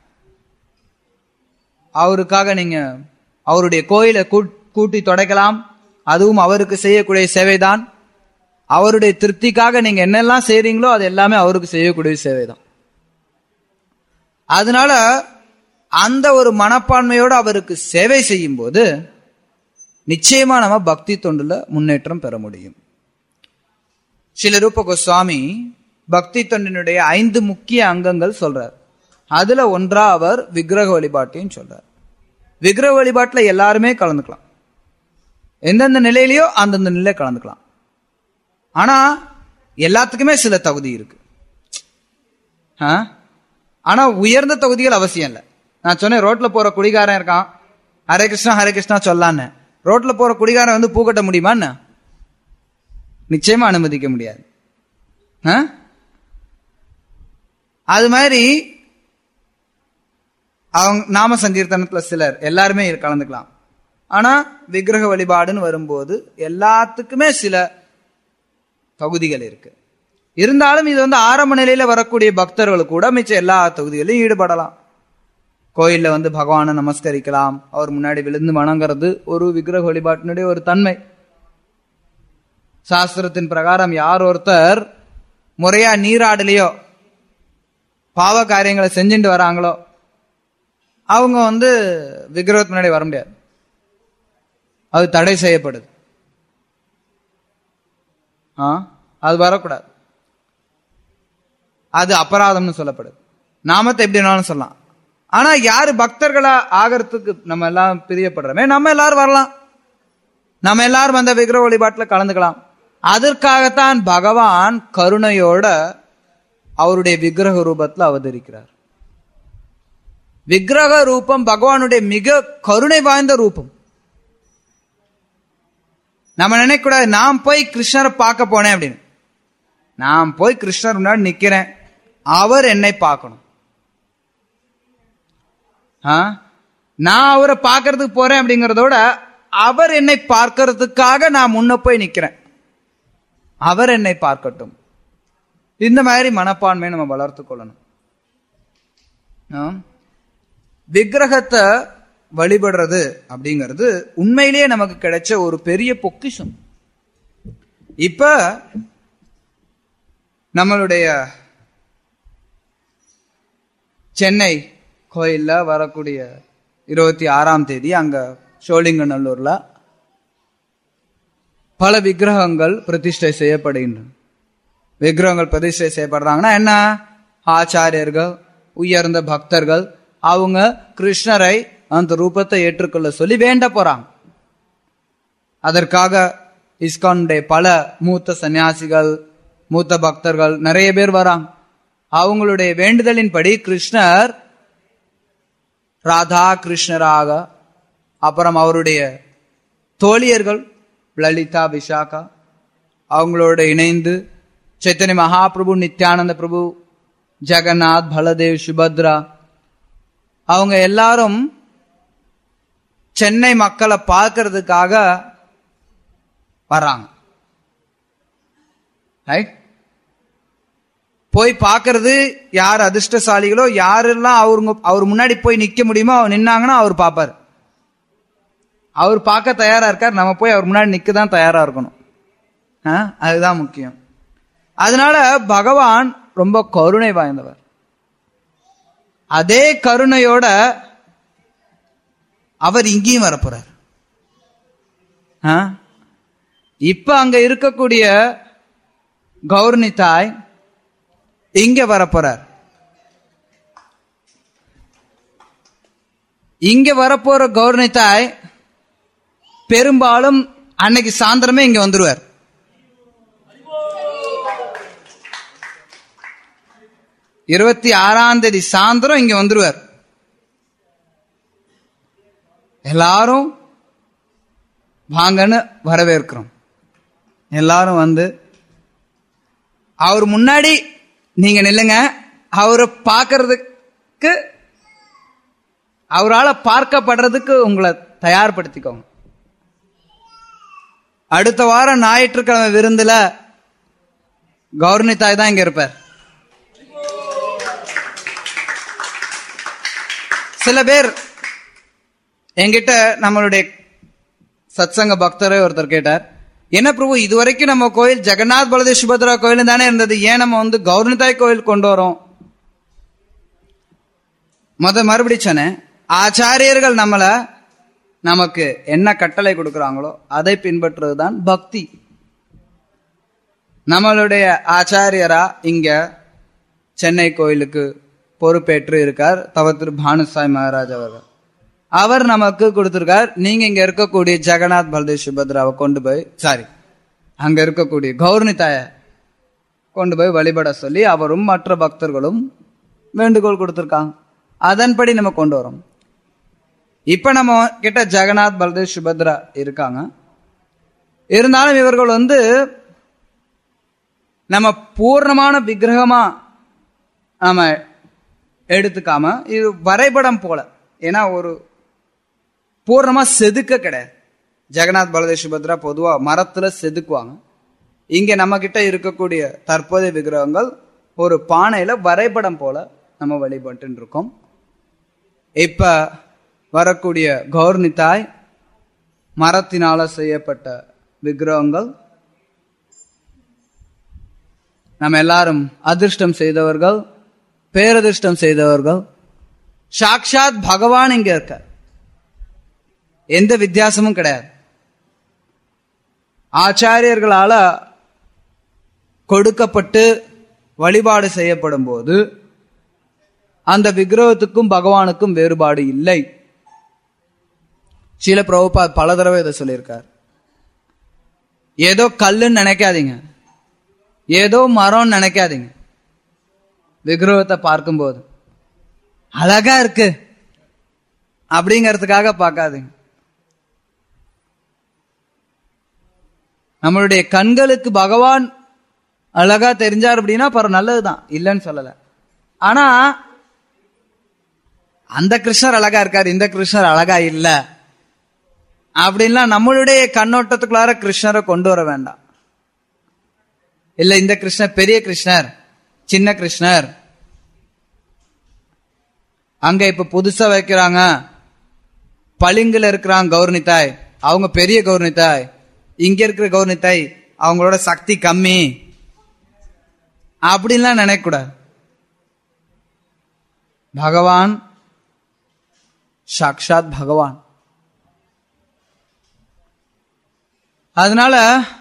அவருக்காக நீங்க அவருடைய கோயிலை கூட்- கூட்டி தொடக்கலாம் அதுவும் அவருக்கு செய்யக்கூடிய சேவைதான் அவருடைய திருப்திக்காக நீங்க என்னெல்லாம் செய்றீங்களோ அது எல்லாமே அவருக்கு செய்யக்கூடிய சேவைதான் அதனால அந்த ஒரு மனப்பான்மையோடு அவருக்கு சேவை செய்யும் போது நிச்சயமா நம்ம பக்தி தொண்டுல முன்னேற்றம் பெற முடியும் ஸ்ரீல ரூப கோஸ்வாமி பக்தி தொண்டினுடைய ஐந்து முக்கிய அங்கங்கள் சொல்றார் அதுல ஒன்றா அவர் விக்கிரக வழிபாட்டையும் சொல்றார் விக்கிரக வழிபாட்டுல எல்லாருமே கலந்துக்கலாம் எந்தெந்த நிலையிலயோ அந்தந்த நிலை கலந்துக்கலாம் ஆனா எல்லாத்துக்குமே சில தகுதி இருக்கு ஆ? ஆனா உயர்ந்த தகுதிகள் அவசியம் இல்லை நான் சொன்னேன் ரோட்ல போற குடிகாரன் இருக்கான் ஹரே கிருஷ்ணா ஹரே கிருஷ்ணா சொல்லான்னு ரோட்ல போற குடிகாரன் வந்து பூ கட்ட முடியுமா என்ன நிச்சயமா அனுமதிக்க முடியாது ஆ? அது மாதிரி அவங்க நாம சங்கீர்த்தனத்துல சிலர் எல்லாருமே கலந்துக்கலாம் ஆனா விக்கிரக வழிபாடுன்னு வரும்போது எல்லாத்துக்குமே சில தகுதிகள் இருக்கு இருந்தாலும் இது வந்து ஆரம்ப நிலையில வரக்கூடிய பக்தர்கள் கூட மிச்ச எல்லா தகுதிகளையும் ஈடுபடலாம் கோயில்ல வந்து பகவானை நமஸ்கரிக்கலாம் அவர் முன்னாடி விழுந்து வணங்குறது ஒரு விக்கிரக வழிபாட்டினுடைய ஒரு தன்மை சாஸ்திரத்தின் பிரகாரம் யார் ஒருத்தர் முறையா நீராடலையோ பாவ காரியங்களை செஞ்சுட்டு வராங்களோ அவங்க வந்து விக்கிரகத்து முன்னாடி வர முடியாது அது தடை செய்யப்படுது ஆ அது வரக்கூடாது அது அபராதம்னு சொல்லப்படுது நாமத்தை எப்படி வேணாலும் சொல்லலாம் ஆனா யாரு பக்தர்களா ஆகிறதுக்கு நம்ம எல்லாம் பிரியப்படுறோமே நம்ம எல்லாரும் வரலாம் நம்ம எல்லாரும் அந்த விக்கிரக வழிபாட்டுல கலந்துக்கலாம் அதற்காகத்தான் பகவான் கருணையோட அவருடைய விக்கிரக ரூபத்துல அவதரிக்கிறார் விக்கிரக ரூபம் பகவானுடைய மிக கருணை வாய்ந்த ரூபம் நம்ம நினைக்கக்கூடாது நான் போய் கிருஷ்ணரை பார்க்க போனேன் அப்படின்னு நான் போய் கிருஷ்ணர் முன்னாடி நிக்கிறேன் அவர் என்னை பார்க்கணும் ஆ? நான் அவரை பார்க்கறதுக்கு போறேன் அப்படிங்கறதோட அவர் என்னை பார்க்கறதுக்காக நான் முன்ன போய் நிக்கிறேன் அவர் என்னை பார்க்கட்டும் இந்த மாதிரி மனப்பான்மையை நம்ம வளர்த்து கொள்ளணும் ஆ? விக்கிரகத்தை வழிபடுறது அப்படிங்கிறது உண்மையிலேயே நமக்கு கிடைச்ச ஒரு பெரிய பொக்கிஷம் இப்ப நம்மளுடைய சென்னை கோயில்ல வரக்கூடிய இருபத்தி ஆறாம் தேதி அங்க சோழிங்கநல்லூர்ல பல விக்கிரகங்கள் பிரதிஷ்டை செய்யப்படுகின்றன விக்கிரகங்கள் பிரதிஷ்டை செய்யப்படுறாங்கன்னா என்ன ஆச்சாரியர்கள் உயர்ந்த பக்தர்கள் அவங்க கிருஷ்ணரை அந்த ரூபத்தை ஏற்றுக்கொள்ள சொல்லி வேண்ட போறாங்க அதற்காக இஸ்கானுடைய பல மூத்த சன்னியாசிகள் மூத்த பக்தர்கள் நிறைய பேர் வராங்க அவங்களுடைய வேண்டுதலின்படி கிருஷ்ணர் ராதா கிருஷ்ணராக அப்புறம் அவருடைய தோழியர்கள் லலிதா விஷாகா அவங்களோட இணைந்து சைத்தன்ய மகாபிரபு நித்யானந்த பிரபு ஜெகநாத் பலதேவ் சுபத்ரா அவங்க எல்லாரும் சென்னை மக்களை பார்க்கறதுக்காக வர்றாங்க ரைட் போய் பார்க்கறது யார் அதிர்ஷ்டசாலிகளோ யாரெல்லாம் அவருங்க அவர் முன்னாடி போய் நிக்க முடியுமோ அவர் நின்னாங்கன்னா அவர் பார்ப்பார் அவர் பார்க்க தயாரா இருக்கார் நம்ம போய் அவர் முன்னாடி நிக்க தான் தயாரா இருக்கணும் ஆ? அதுதான் முக்கியம் அதனால பகவான் ரொம்ப கருணை வாய்ந்தவர் அதே கருணையோட அவர் இங்கேயும் வரப்போறார் ஆ? இப்ப அங்க இருக்கக்கூடிய கௌர்ணி தாய் இங்க வரப்போறார் இங்க வரப்போற கௌர்ணி தாய் பெரும்பாலும் அன்னைக்கு சாயந்தரமே இங்க வந்துருவார் இருபத்தி ஆறாம் தேதி சாயந்தரம் இங்க வந்துருவார் எல்லாரும் வாங்கன்னு வரவேற்கிறோம் எல்லாரும் வந்து அவர் முன்னாடி நீங்க நில்லுங்க அவரை பார்க்கறதுக்கு அவரால் பார்க்கப்படுறதுக்கு உங்களை தயார்படுத்திக்கோங்க அடுத்த வாரம் ஞாயிற்றுக்கிழமை விருந்துல கௌர்னி தாய் தான் இங்க இருப்பார் சில பேர் என்கிட்ட நம்மளுடைய சத்சங்க பக்தரே ஒருத்தர் கேட்டார் என்ன பிரபு இதுவரைக்கும் நம்ம கோயில் ஜெகநாத் பலதேவ் சுபத்ரா கோயில் தானே இருந்தது ஏன் நம்ம வந்து கௌர்னிதாய் கோயில் கொண்டு வரோம் முத மறுபடி சொன்னேன் ஆச்சாரியர்கள் நம்மள நமக்கு என்ன கட்டளை கொடுக்கறாங்களோ அதை பின்பற்றுவதுதான் பக்தி நம்மளுடைய ஆச்சாரியரா இங்க சென்னை கோயிலுக்கு பொறுப்பேற்று இருக்கார் தவ திரு பானுசாய் மகாராஜ் அவர்கள் அவர் நமக்கு கொடுத்திருக்கார் நீங்க இங்க இருக்கக்கூடிய ஜெகநாத் பல்தேவ் சுபத்ராவை கொண்டு போய் சாரி அங்க இருக்கக்கூடிய கௌர்னி தாய கொண்டு போய் வழிபட சொல்லி அவரும் மற்ற பக்தர்களும் வேண்டுகோள் கொடுத்திருக்காங்க அதன்படி நம்ம கொண்டு வரோம் இப்ப நம்ம கிட்ட ஜெகநாத் பல்தேவ் சுபத்ரா இருக்காங்க இருந்தாலும் இவர்கள் வந்து நம்ம பூர்ணமான விக்கிரகமா நாம எடுத்துக்காம இது வரைபடம் போல ஏன்னா ஒரு பூர்ணமா செதுக்க கிடையாது ஜெகநாத் பலதேவ் சுபத்ரா பொதுவா மரத்துல செதுக்குவாங்க இங்க நம்ம கிட்ட இருக்கக்கூடிய தற்போதைய விக்கிரகங்கள் ஒரு பானையில வரைபடம் போல நம்ம வழிபட்டு இருக்கோம் இப்ப வரக்கூடிய கௌர்னி தாய் மரத்தினால செய்யப்பட்ட விக்கிரகங்கள் நம்ம எல்லாரும் அதிர்ஷ்டம் செய்தவர்கள் பேரதிர்ஷ்டம் செய்தவர்கள் சாக்ஷாத் பகவான் இங்க இருக்க எந்த வித்தியாசமும் கிடையாது ஆச்சாரியர்களால கொடுக்கப்பட்டு வழிபாடு செய்யப்படும் போது அந்த விக்கிரகத்துக்கும் பகவானுக்கும் வேறுபாடு இல்லை சில பிரபுபா பல தடவை இதை சொல்லியிருக்கார் ஏதோ கல்லுன்னு நினைக்காதீங்க ஏதோ மரம்னு நினைக்காதீங்க விக்கிரகத்தை பார்க்கும்போது அழகா இருக்கு அப்படிங்கிறதுக்காக பார்க்காதீங்க நம்மளுடைய கண்களுக்கு பகவான் அழகா தெரிஞ்சார் அப்படின்னா பர நல்லதுதான் இல்லைன்னு சொல்லல ஆனா அந்த கிருஷ்ணர் அழகா இருக்கார் இந்த கிருஷ்ணர் அழகா இல்ல அப்படின்லாம் நம்மளுடைய கண்ணோட்டத்துக்குள்ளார கிருஷ்ணரை கொண்டு வர வேண்டாம் இல்ல இந்த கிருஷ்ணர் பெரிய கிருஷ்ணர் சின்ன கிருஷ்ணர் அங்க இப்ப புதுசா வைக்கிறாங்க பளிங்குல இருக்கிறாங்க கௌர்னித்தாய் அவங்க பெரிய கௌர்னித்தாய் இங்க இருக்கிற கௌர்னித்தாய் அவங்களோட சக்தி கம்மி அப்படின்லாம் நினைக்க கூடாது பகவான் சாக்ஷாத் பகவான் அதனால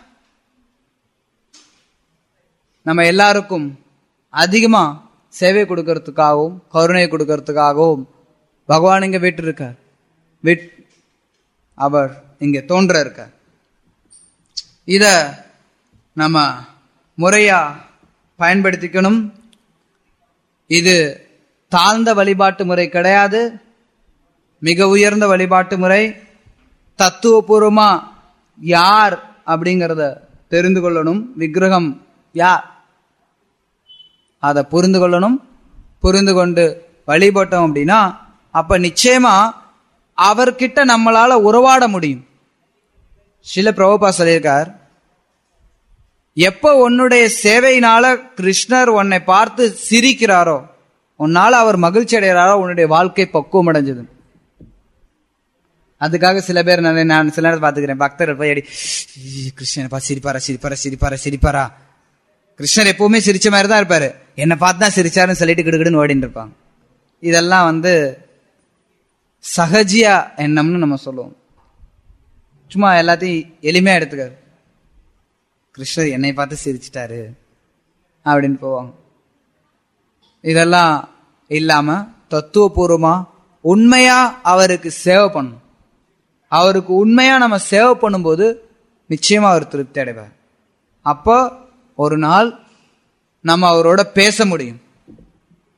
நம்ம எல்லாருக்கும் அதிகமா சேவை கொடுக்கறதுக்காகவும் கருணை கொடுக்கறதுக்காகவும் பகவான் இங்க வீட்டு இருக்கார் வீட் அவர் இங்க தோன்ற இருக்கார் இத நம்ம முறையா பயன்படுத்திக்கணும் இது தாழ்ந்த வழிபாட்டு முறை கிடையாது மிக உயர்ந்த வழிபாட்டு முறை தத்துவபூர்வமா யார் அப்படிங்கிறத தெரிந்து கொள்ளணும் விக்கிரகம் யார் அதை புரிந்து கொள்ளணும் புரிந்து கொண்டு வழிபட்டோம் அப்படின்னா அப்ப நிச்சயமா அவர்கிட்ட நம்மளால உறவாட முடியும் சில பிரபுபா சொல்லியிருக்கார் எப்ப உன்னுடைய சேவையினால கிருஷ்ணர் உன்னை பார்த்து சிரிக்கிறாரோ உன்னால அவர் மகிழ்ச்சி அடைகிறாரோ உன்னுடைய வாழ்க்கை பக்குவம் அடைஞ்சது அதுக்காக சில பேர் நான் நான் சில நேரத்தில் பார்த்துக்கிறேன் பக்தர்கள் போய் அடி கிருஷ்ணனை பார்த்து சிரிப்பாரா சிரிப்பாரா சிரிப்பாரா சிரிப்பாரா கிருஷ்ணர் எப்பவுமே சிரிச்ச மாதிரி தான் இருப்பாரு என்னை பார்த்து தான் சிரிச்சாருன்னு சொல்லிட்டு கிடுகிடுன்னு ஓடிட்டு இருப்பாங்க இதெல்லாம் வந்து சகஜியா எண்ணம்னு நம்ம சொல்லுவோம் சும்மா எல்லாத்தையும் எளிமையா எடுத்துக்காரு கிருஷ்ணர் என்னை பார்த்து சிரிச்சிட்டாரு அப்படின்னு போவாங்க இதெல்லாம் இல்லாம தத்துவபூர்வமா உண்மையா அவருக்கு சேவை பண்ணணும் அவருக்கு உண்மையா நம்ம சேவை பண்ணும்போது நிச்சயமா அவர் திருப்தி அடைவார் அப்போ ஒரு நாள் நம்ம அவரோட பேச முடியும்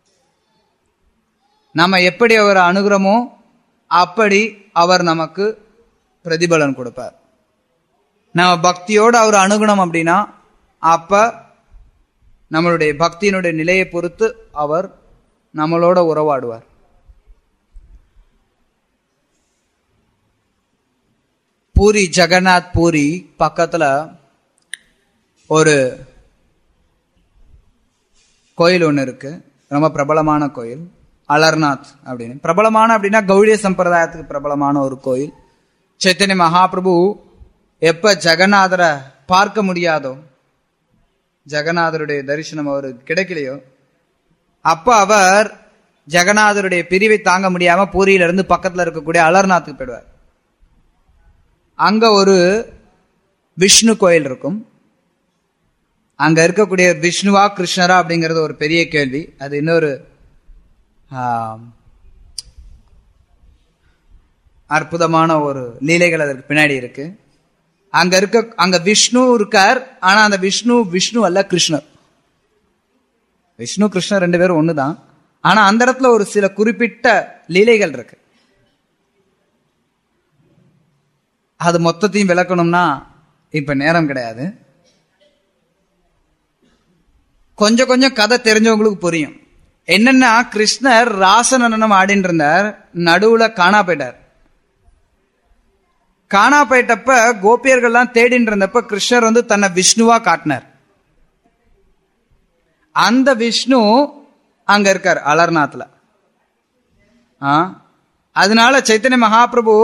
நம்ம எப்படி அவர் அணுகிறோமோ அப்படி அவர் நமக்கு பிரதிபலன் கொடுப்பார் நம்ம பக்தியோடு அவர் அணுகணும் அப்படின்னா அப்ப நம்மளுடைய பக்தியினுடைய நிலையை பொறுத்து அவர் நம்மளோட உறவாடுவார் பூரி ஜெகநாத் பூரி பக்கத்துல ஒரு கோயில் ஒன்று இருக்கு ரொம்ப பிரபலமான கோயில் அலர்நாத் அப்படின்னு பிரபலமான அப்படின்னா கௌடிய சம்பிரதாயத்துக்கு பிரபலமான ஒரு கோயில் சைத்தன்ய மகாபிரபு எப்ப ஜெகநாதரை பார்க்க முடியாதோ ஜெகநாதருடைய தரிசனம் அவருக்கு கிடைக்கலையோ அப்ப அவர் ஜெகநாதருடைய பிரிவை தாங்க முடியாம பூரியில இருந்து பக்கத்துல இருக்கக்கூடிய அலர்நாத்துக்கு போயிடுவார் அங்க ஒரு விஷ்ணு கோயில் இருக்கும் அங்க இருக்கக்கூடிய விஷ்ணுவா கிருஷ்ணரா அப்படிங்கிறது ஒரு பெரிய கேள்வி அது இன்னொரு ஆம், அற்புதமான ஒரு லீலைகள் அதற்கு பின்னாடி இருக்கு அங்க இருக்க அங்க விஷ்ணு இருக்கார் ஆனா அந்த விஷ்ணு விஷ்ணு அல்ல கிருஷ்ணர் விஷ்ணு கிருஷ்ணர் ரெண்டு பேரும் ஒண்ணுதான் ஆனா அந்த இடத்துல ஒரு சில குறிப்பிட்ட லீலைகள் இருக்கு அது மொத்தத்தையும் விளக்கணும்னா இப்ப நேரம் கிடையாது கொஞ்சம் கொஞ்சம் கதை தெரிஞ்சவங்களுக்கு புரியும் என்னன்னா கிருஷ்ணர் ராசநடனம் ஆடின்னு இருந்தார் நடுவுல காணா போயிட்டார் காணா போயிட்டப்ப கோபியர்கள்லாம் தேடின்னு இருந்தப்ப கிருஷ்ணர் வந்து தன்னை விஷ்ணுவா காட்டினார் அந்த விஷ்ணு அங்க இருக்கார் அலர்நாத்ல ஆ அதனால சைத்தன்ய மகாபிரபு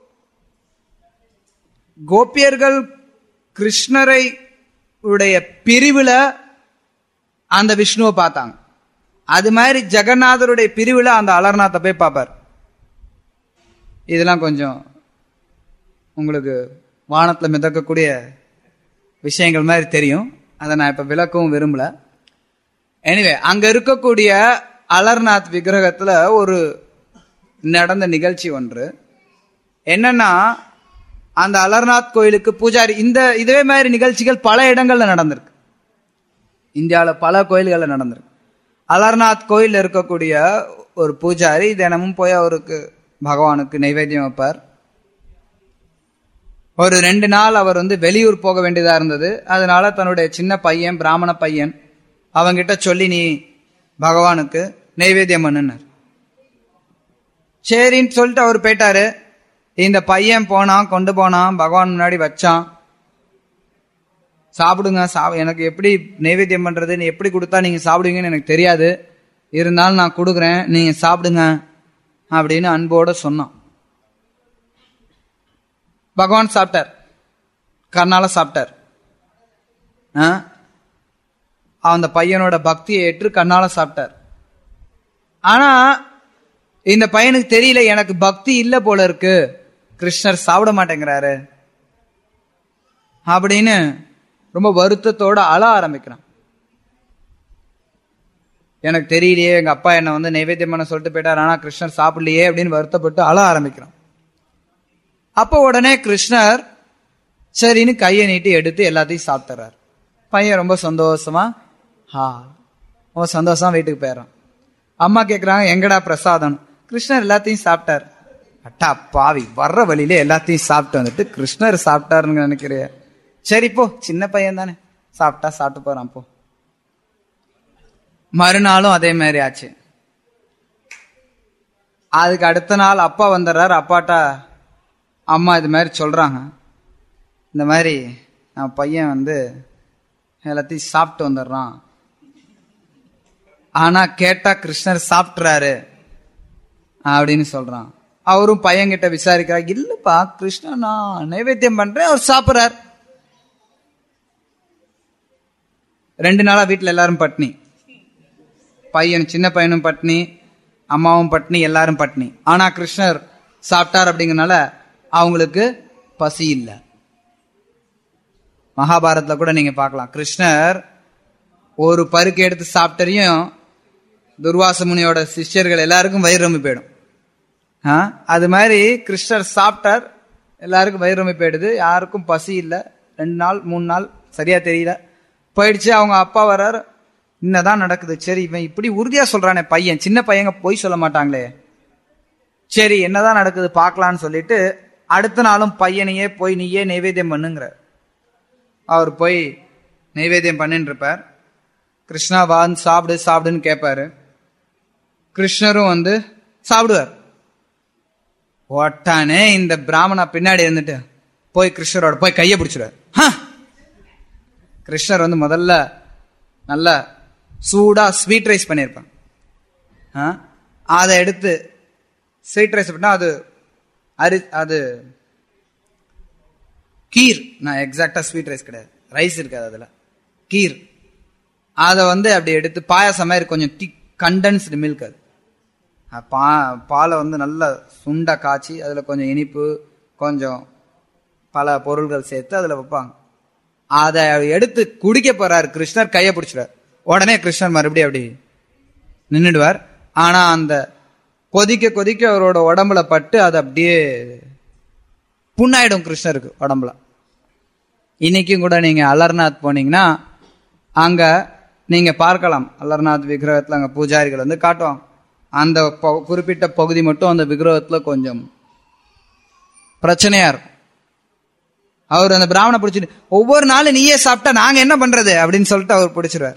கோபியர்கள் கிருஷ்ணரை உடைய பிரிவுல அந்த விஷ்ணுவை பார்த்தாங்க அது மாதிரி ஜெகநாதருடைய பிரிவுல அந்த அலர்நாத்தை போய் பார்ப்பார் இதெல்லாம் கொஞ்சம் உங்களுக்கு வானத்துல மிதக்கக்கூடிய விஷயங்கள் மாதிரி தெரியும் அதை நான் இப்ப விளக்கவும் விரும்பல எனிவே அங்க இருக்கக்கூடிய அலர்நாத் விக்கிரகத்துல ஒரு நடந்த நிகழ்ச்சி ஒன்று என்னன்னா அந்த அலர்நாத் கோயிலுக்கு பூஜாரி இந்த இதே மாதிரி நிகழ்ச்சிகள் பல இடங்கள்ல நடந்திருக்கு இந்தியாவில் பல கோயில்களில் நடந்திருக்கு அலர்நாத் கோயில் இருக்கக்கூடிய ஒரு பூஜாரி தினமும் போய் அவருக்கு பகவானுக்கு நைவேத்தியம் வைப்பார் ஒரு ரெண்டு நாள் அவர் வந்து வெளியூர் போக வேண்டியதா இருந்தது அதனால தன்னுடைய சின்ன பையன் பிராமண பையன் அவங்கிட்ட சொல்லி நீ பகவானுக்கு நைவேத்தியம் பண்ணுனார் சரின்னு சொல்லிட்டு அவர் போயிட்டாரு இந்த பையன் போனான் கொண்டு போனான் பகவான் முன்னாடி வச்சான் சாப்பிடுங்க சா எனக்கு எப்படி நைவேத்தியம் பண்றதுன்னு எப்படி கொடுத்தா நீங்க சாப்பிடுவீங்கன்னு எனக்கு தெரியாது இருந்தாலும் நான் கொடுக்குறேன் நீங்க சாப்பிடுங்க அப்படின்னு அன்போட சொன்னான் பகவான் சாப்பிட்டார் கர்ணால சாப்பிட்டார் ஆ? அந்த பையனோட பக்தியை ஏற்று கண்ணால சாப்பிட்டார் ஆனா இந்த பையனுக்கு தெரியல எனக்கு பக்தி இல்ல போல இருக்கு கிருஷ்ணர் சாப்பிட மாட்டேங்கிறாரு அப்படின்னு ரொம்ப வருத்தத்தோட அழ ஆரம்பிக்கிறான் எனக்கு தெரியலையே எங்க அப்பா என்ன வந்து நைவேத்தியம் பண்ண சொல்லிட்டு போயிட்டார் ஆனா கிருஷ்ணர் சாப்பிடலையே அப்படின்னு வருத்தப்பட்டு அழ ஆரம்பிக்கிறான் அப்போ உடனே கிருஷ்ணர் சரின்னு கையை நீட்டி எடுத்து எல்லாத்தையும் சாப்பிட்டுறாரு பையன் ரொம்ப சந்தோஷமா ஹா ரொம்ப சந்தோஷமா வீட்டுக்கு போயிடறான் அம்மா கேக்குறாங்க எங்கடா பிரசாதம் கிருஷ்ணர் எல்லாத்தையும் சாப்பிட்டார் அட்டா பாவி வர்ற வழியில எல்லாத்தையும் சாப்பிட்டு வந்துட்டு கிருஷ்ணர் சாப்பிட்டாருன்னு நினைக்கிறிய சரி போ சின்ன பையன் தானே சாப்பிட்டா சாப்பிட்டு போறான் போ மறுநாளும் அதே மாதிரி ஆச்சு அதுக்கு அடுத்த நாள் அப்பா வந்துடுறாரு அப்பாட்டா அம்மா இது மாதிரி சொல்றாங்க இந்த மாதிரி நான் பையன் வந்து எல்லாத்தையும் சாப்பிட்டு வந்துடுறான் ஆனா கேட்டா கிருஷ்ணர் சாப்பிட்றாரு அப்படின்னு சொல்றான் அவரும் பையன்கிட்ட விசாரிக்கிறார் இல்லப்பா கிருஷ்ணன் நான் நைவேத்தியம் பண்றேன் அவர் சாப்பிட்றார் ரெண்டு நாளா வீட்டுல எல்லாரும் பட்னி பையன் சின்ன பையனும் பட்னி அம்மாவும் பட்னி எல்லாரும் பட்னி ஆனா கிருஷ்ணர் சாப்பிட்டார் அப்படிங்கறனால அவங்களுக்கு பசி இல்லை மகாபாரதத்துல கூட நீங்க பார்க்கலாம் கிருஷ்ணர் ஒரு பருக்கு எடுத்து சாப்பிட்டரையும் துர்வாச முனியோட சிஷ்யர்கள் எல்லாருக்கும் வயிறு ரொம்ப போயிடும் ஆ? அது மாதிரி கிருஷ்ணர் சாப்பிட்டார் எல்லாருக்கும் வயிறு ரொம்ப போயிடுது யாருக்கும் பசி இல்லை ரெண்டு நாள் மூணு நாள் சரியா தெரியல போயிடுச்சு அவங்க அப்பா வர்றார் இன்னதான் நடக்குது சரி இவன் இப்படி உறுதியா சொல்றானே பையன் சின்ன பையங்க போய் சொல்ல மாட்டாங்களே சரி என்னதான் நடக்குது பார்க்கலான்னு சொல்லிட்டு அடுத்த நாளும் பையனையே போய் நீயே நைவேத்தியம் பண்ணுங்கிற அவர் போய் நைவேத்தியம் பண்ணிட்டு இருப்பார் கிருஷ்ணா வான் சாப்பிடு சாப்பிடுன்னு கேட்பாரு கிருஷ்ணரும் வந்து சாப்பிடுவார் ஒட்டானே இந்த பிராமணா பின்னாடி இருந்துட்டு போய் கிருஷ்ணரோட போய் கையை பிடிச்சிடுவார் "ஹ!" கிருஷ்ணர் வந்து முதல்ல நல்ல சூடா ஸ்வீட் ரைஸ் பண்ணியிருப்பான் ஆ? அதை எடுத்து ஸ்வீட் ரைஸ் பண்ணா அது அரி அது கீர் நான் எக்ஸாக்டா ஸ்வீட் ரைஸ் கிடையாது ரைஸ் இருக்காது அதுல கீர் அதை வந்து அப்படி எடுத்து பாயாசம் மாதிரி கொஞ்சம் திக் கண்டென்ஸ்டு மில்க் அது அஹ் பா பாலை வந்து நல்லா சுண்டா காய்ச்சி அதில் கொஞ்சம் இனிப்பு கொஞ்சம் பல பொருள்கள் சேர்த்து அதில் வைப்பாங்க அதை எடுத்து குடிக்க போறாரு கிருஷ்ணர் கையை பிடிச்சிடுவார் உடனே கிருஷ்ணர் மறுபடியும் அப்படி நின்றுடுவார் ஆனா அந்த கொதிக்க கொதிக்க அவரோட உடம்புல பட்டு அது அப்படியே புண்ணாயிடும் கிருஷ்ணருக்கு உடம்புல இன்னைக்கும் கூட நீங்க அலர்நாத் போனீங்கன்னா அங்க நீங்க பார்க்கலாம் அலர்நாத் விக்கிரகத்துல அங்க பூஜாரிகள் வந்து காட்டுவாங்க அந்த ப- குறிப்பிட்ட பகுதி மட்டும் அந்த விக்கிரகத்துல கொஞ்சம் பிரச்சனையா இருக்கும் அவர் அந்த பிராமண பிடிச்சிட்டு ஒவ்வொரு நாளும் நீயே சாப்பிட்டா நாங்க என்ன பண்றது அப்படின்னு சொல்லிட்டு அவர் பிடிச்சிருவார்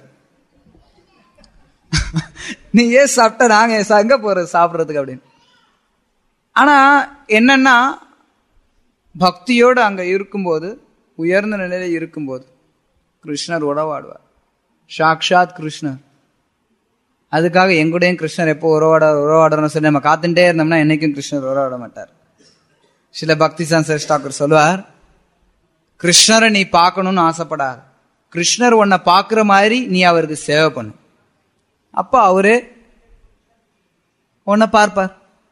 நீ ஏன் சாப்பிட்டா நாங்க ச- எங்க போறது சாப்பிடுறதுக்கு அப்படின்னு ஆனா என்னன்னா பக்தியோடு அங்க இருக்கும்போது உயர்ந்த நிலையில இருக்கும்போது கிருஷ்ணர் உறவாடுவார் சாக்ஷாத் கிருஷ்ணர் அதுக்காக எங்கூடயும் கிருஷ்ணர் எப்போ உறவாட உறவாடணும்னு சொல்லி நம்ம காத்துட்டே இருந்தோம்னா என்னைக்கும் கிருஷ்ணர் உறவாட மாட்டார் சில பக்தி சன்சர் டாக்கர் சொல்லுவார் கிருஷ்ணரை நீ பார்க்கணும்னு ஆசைப்படாத கிருஷ்ணர் உன்னை பார்க்குற மாதிரி நீ அவருக்கு சேவை பண்ணு அப்ப அவரே உன்னை பார்ப்பார்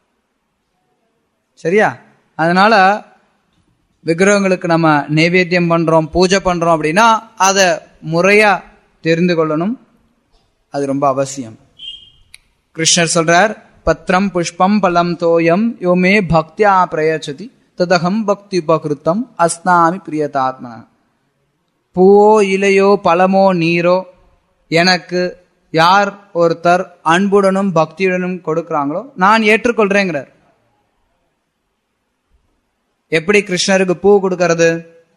சரியா அதனால விக்கிரகங்களுக்கு நம்ம நைவேத்தியம் பண்றோம் பூஜை பண்றோம் அப்படின்னா அதை முறையா தெரிந்து கொள்ளணும் அது ரொம்ப அவசியம் கிருஷ்ணர் சொல்றார் பத்திரம் புஷ்பம் பலம் தோயம் யோமே பக்தியா பிரயச்சதி ததகம் பக்தி உபகிருத்தம் அஸ்னாமி பிரியதாத்மன பூவோ இலையோ பழமோ நீரோ எனக்கு யார் ஒருத்தர் அன்புடனும் பக்தியுடனும் கொடுக்கறாங்களோ நான் ஏற்றுக்கொள்றேங்கிறார் எப்படி கிருஷ்ணருக்கு பூ கொடுக்கறது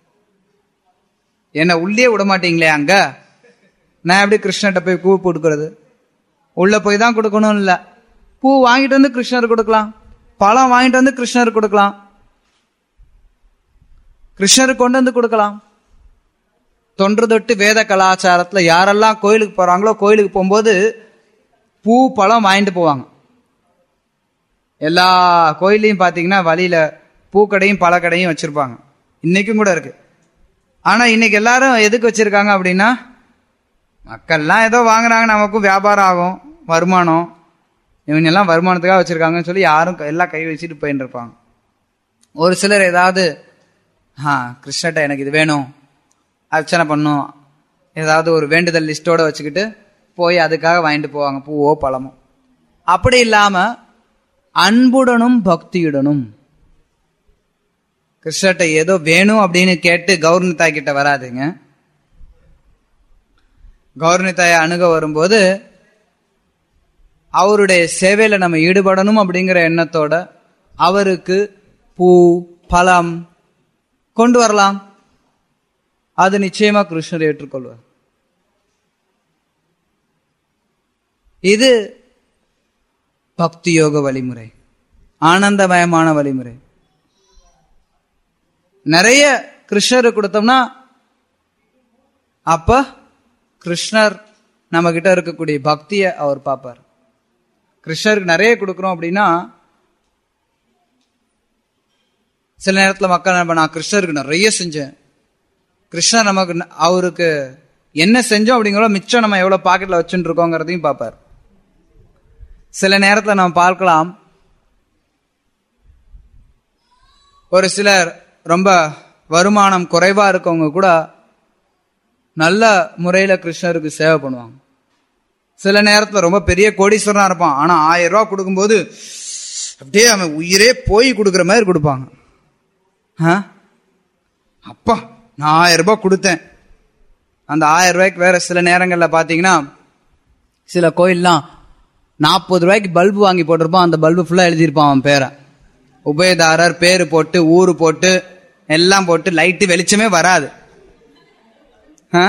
என்ன உள்ளே விட மாட்டீங்களே அங்க நான் எப்படி கிருஷ்ணர்கிட்ட போய் பூ கொடுக்கறது உள்ள போய் தான் கொடுக்கணும் இல்ல பூ வாங்கிட்டு வந்து கிருஷ்ணருக்கு கொடுக்கலாம் பழம் வாங்கிட்டு வந்து கிருஷ்ணருக்கு கொடுக்கலாம் கிருஷ்ணருக்கு கொண்டு வந்து கொடுக்கலாம் தொன்று தொட்டு வேத கலாச்சாரத்துல யாரெல்லாம் கோயிலுக்கு போறாங்களோ கோயிலுக்கு போகும்போது பூ பழம் வாங்கிட்டு போவாங்க எல்லா கோயிலையும் பாத்தீங்கன்னா வழியில பூக்கடையும் பழக்கடையும் வச்சிருப்பாங்க இன்னைக்கும் கூட இருக்கு ஆனா இன்னைக்கு எல்லாரும் எதுக்கு வச்சிருக்காங்க அப்படின்னா மக்கள்லாம் ஏதோ வாங்குறாங்க நமக்கும் வியாபாரம் ஆகும் வருமானம் இவங்க எல்லாம் வருமானத்துக்காக வச்சிருக்காங்கன்னு சொல்லி யாரும் க- எல்லாம் கை வச்சுட்டு போயின்னு இருப்பாங்க ஒரு சிலர் ஏதாவது ஆ கிருஷ்ணட்ட எனக்கு இது வேணும் அர்ச்சனை பண்ணும் ஏதாவது ஒரு வேண்டுதல் லிஸ்டோட வச்சுக்கிட்டு போய் அதுக்காக வாங்கிட்டு போவாங்க பூவோ பழமோ அப்படி இல்லாம அன்புடனும் பக்தியுடனும் கிருஷ்ணர்ட்ட ஏதோ வேணும் அப்படின்னு கேட்டு கௌரவத்தாய் கிட்ட வராதுங்க கௌரவத்தாயை அணுக வரும்போது அவருடைய சேவையில நம்ம ஈடுபடணும் அப்படிங்கிற எண்ணத்தோட அவருக்கு பூ பழம் கொண்டு வரலாம் அது நிச்சயமா கிருஷ்ணர் ஏற்றுக்கொள்வார் இது பக்தி யோக வழிமுறை ஆனந்தமயமான வழிமுறை நிறைய கிருஷ்ணருக்கு கொடுத்தோம்னா அப்ப கிருஷ்ணர் நம்ம கிட்ட இருக்கக்கூடிய பக்தியை அவர் பார்ப்பார் கிருஷ்ணருக்கு நிறைய கொடுக்குறோம் அப்படின்னா சில நேரத்துல மக்கள் என்ன பண்ணா, நான் கிருஷ்ணருக்கு நிறைய செஞ்சேன் கிருஷ்ணர் நமக்கு ந- அவருக்கு என்ன செஞ்சோம் அப்படிங்கிறத மிச்சம் நம்ம எவ்வளவு பாக்கெட்ல வச்சுட்டு இருக்கோங்கிறதையும் பார்ப்பார் சில நேரத்துல நம்ம பார்க்கலாம் ஒரு சிலர் ரொம்ப வருமானம் குறைவா இருக்கவங்க கூட நல்ல முறையில கிருஷ்ணருக்கு சேவை பண்ணுவாங்க சில நேரத்துல ரொம்ப பெரிய கோடீஸ்வரனா இருப்பான் ஆனா ஆயிரம் ரூபாய் கொடுக்கும்போது அப்படியே அவன் உயிரே போய் கொடுக்குற மாதிரி கொடுப்பாங்க ஆ? அப்பா நான் ஆயிரம் ரூபாய் கொடுத்தேன் அந்த ஆயிரம் ரூபாய்க்கு வேற சில நேரங்கள்ல பாத்தீங்கன்னா சில கோயில்லாம் நாற்பது ரூபாய்க்கு பல்பு வாங்கி போட்டிருப்பான் அந்த பல்பு ஃபுல்லா எழுதியிருப்பான் அவன் பேரை உபயதாரர் பேரு போட்டு ஊரு போட்டு எல்லாம் போட்டு லைட்டு வெளிச்சமே வராது ஆ?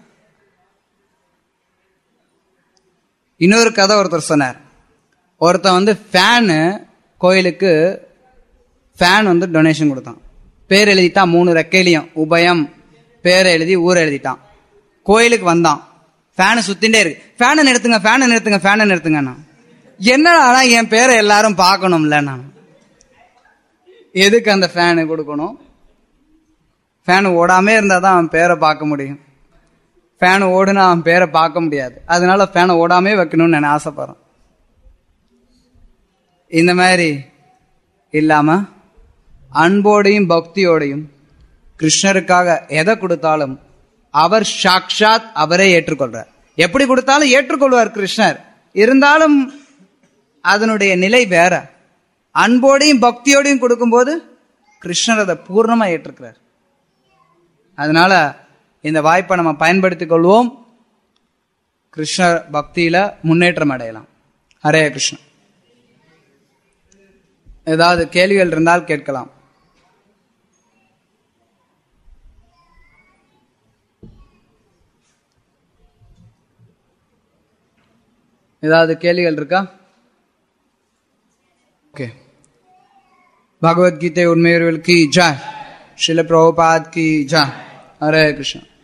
இன்னொரு கதை ஒருத்தர் சொன்னார் ஒருத்தன் வந்து ஃபேனு கோயிலுக்கு ஃபேன் வந்து டொனேஷன் கொடுத்தான் பேர் எழுதிட்டான் மூணு ரெக்கையிலையும் உபயம் பேரை எழுதி ஊரை எழுதிட்டான் கோயிலுக்கு வந்தான் ஃபேனு சுத்திண்டே இருக்கு ஃபேனை நிறுத்துங்க ஃபேனை நிறுத்துங்க ஃபேனை நிறுத்துங்க நான் என்னடா ஆனா என் பேரை எல்லாரும் பார்க்கணும்ல நான் எதுக்கு அந்த ஃபேனு கொடுக்கணும் ஃபேன் ஓடாமே இருந்தால் தான் அவன் பேரை பார்க்க முடியும் ஃபேன் ஓடுனா அவன் பேரை பார்க்க முடியாது அதனால ஃபேனை ஓடாமே வைக்கணும்னு நான் ஆசைப்படுறேன் இந்த மாதிரி இல்லாம அன்போடையும் பக்தியோடையும் கிருஷ்ணருக்காக எதை கொடுத்தாலும் அவர் சாக்ஷாத் அவரே ஏற்றுக்கொள்றார் எப்படி கொடுத்தாலும் ஏற்றுக்கொள்வார் கிருஷ்ணர் இருந்தாலும் அதனுடைய நிலை வேற அன்போடையும் பக்தியோடையும் கொடுக்கும்போது கிருஷ்ணர் அதை பூர்ணமா ஏற்றுக்கிறார் அதனால இந்த வாய்ப்பை நம்ம பயன்படுத்திக் கொள்வோம் கிருஷ்ணர் பக்தியில முன்னேற்றம் அடையலாம் ஹரே கிருஷ்ணன் ஏதாவது கேள்விகள் இருந்தால் கேட்கலாம் ஏதாவது கேள்விகள் இருக்கா ஓகே भगवत गीता उन्मेरुल की जय शिल प्रभुपाद की जय हरे कृष्ण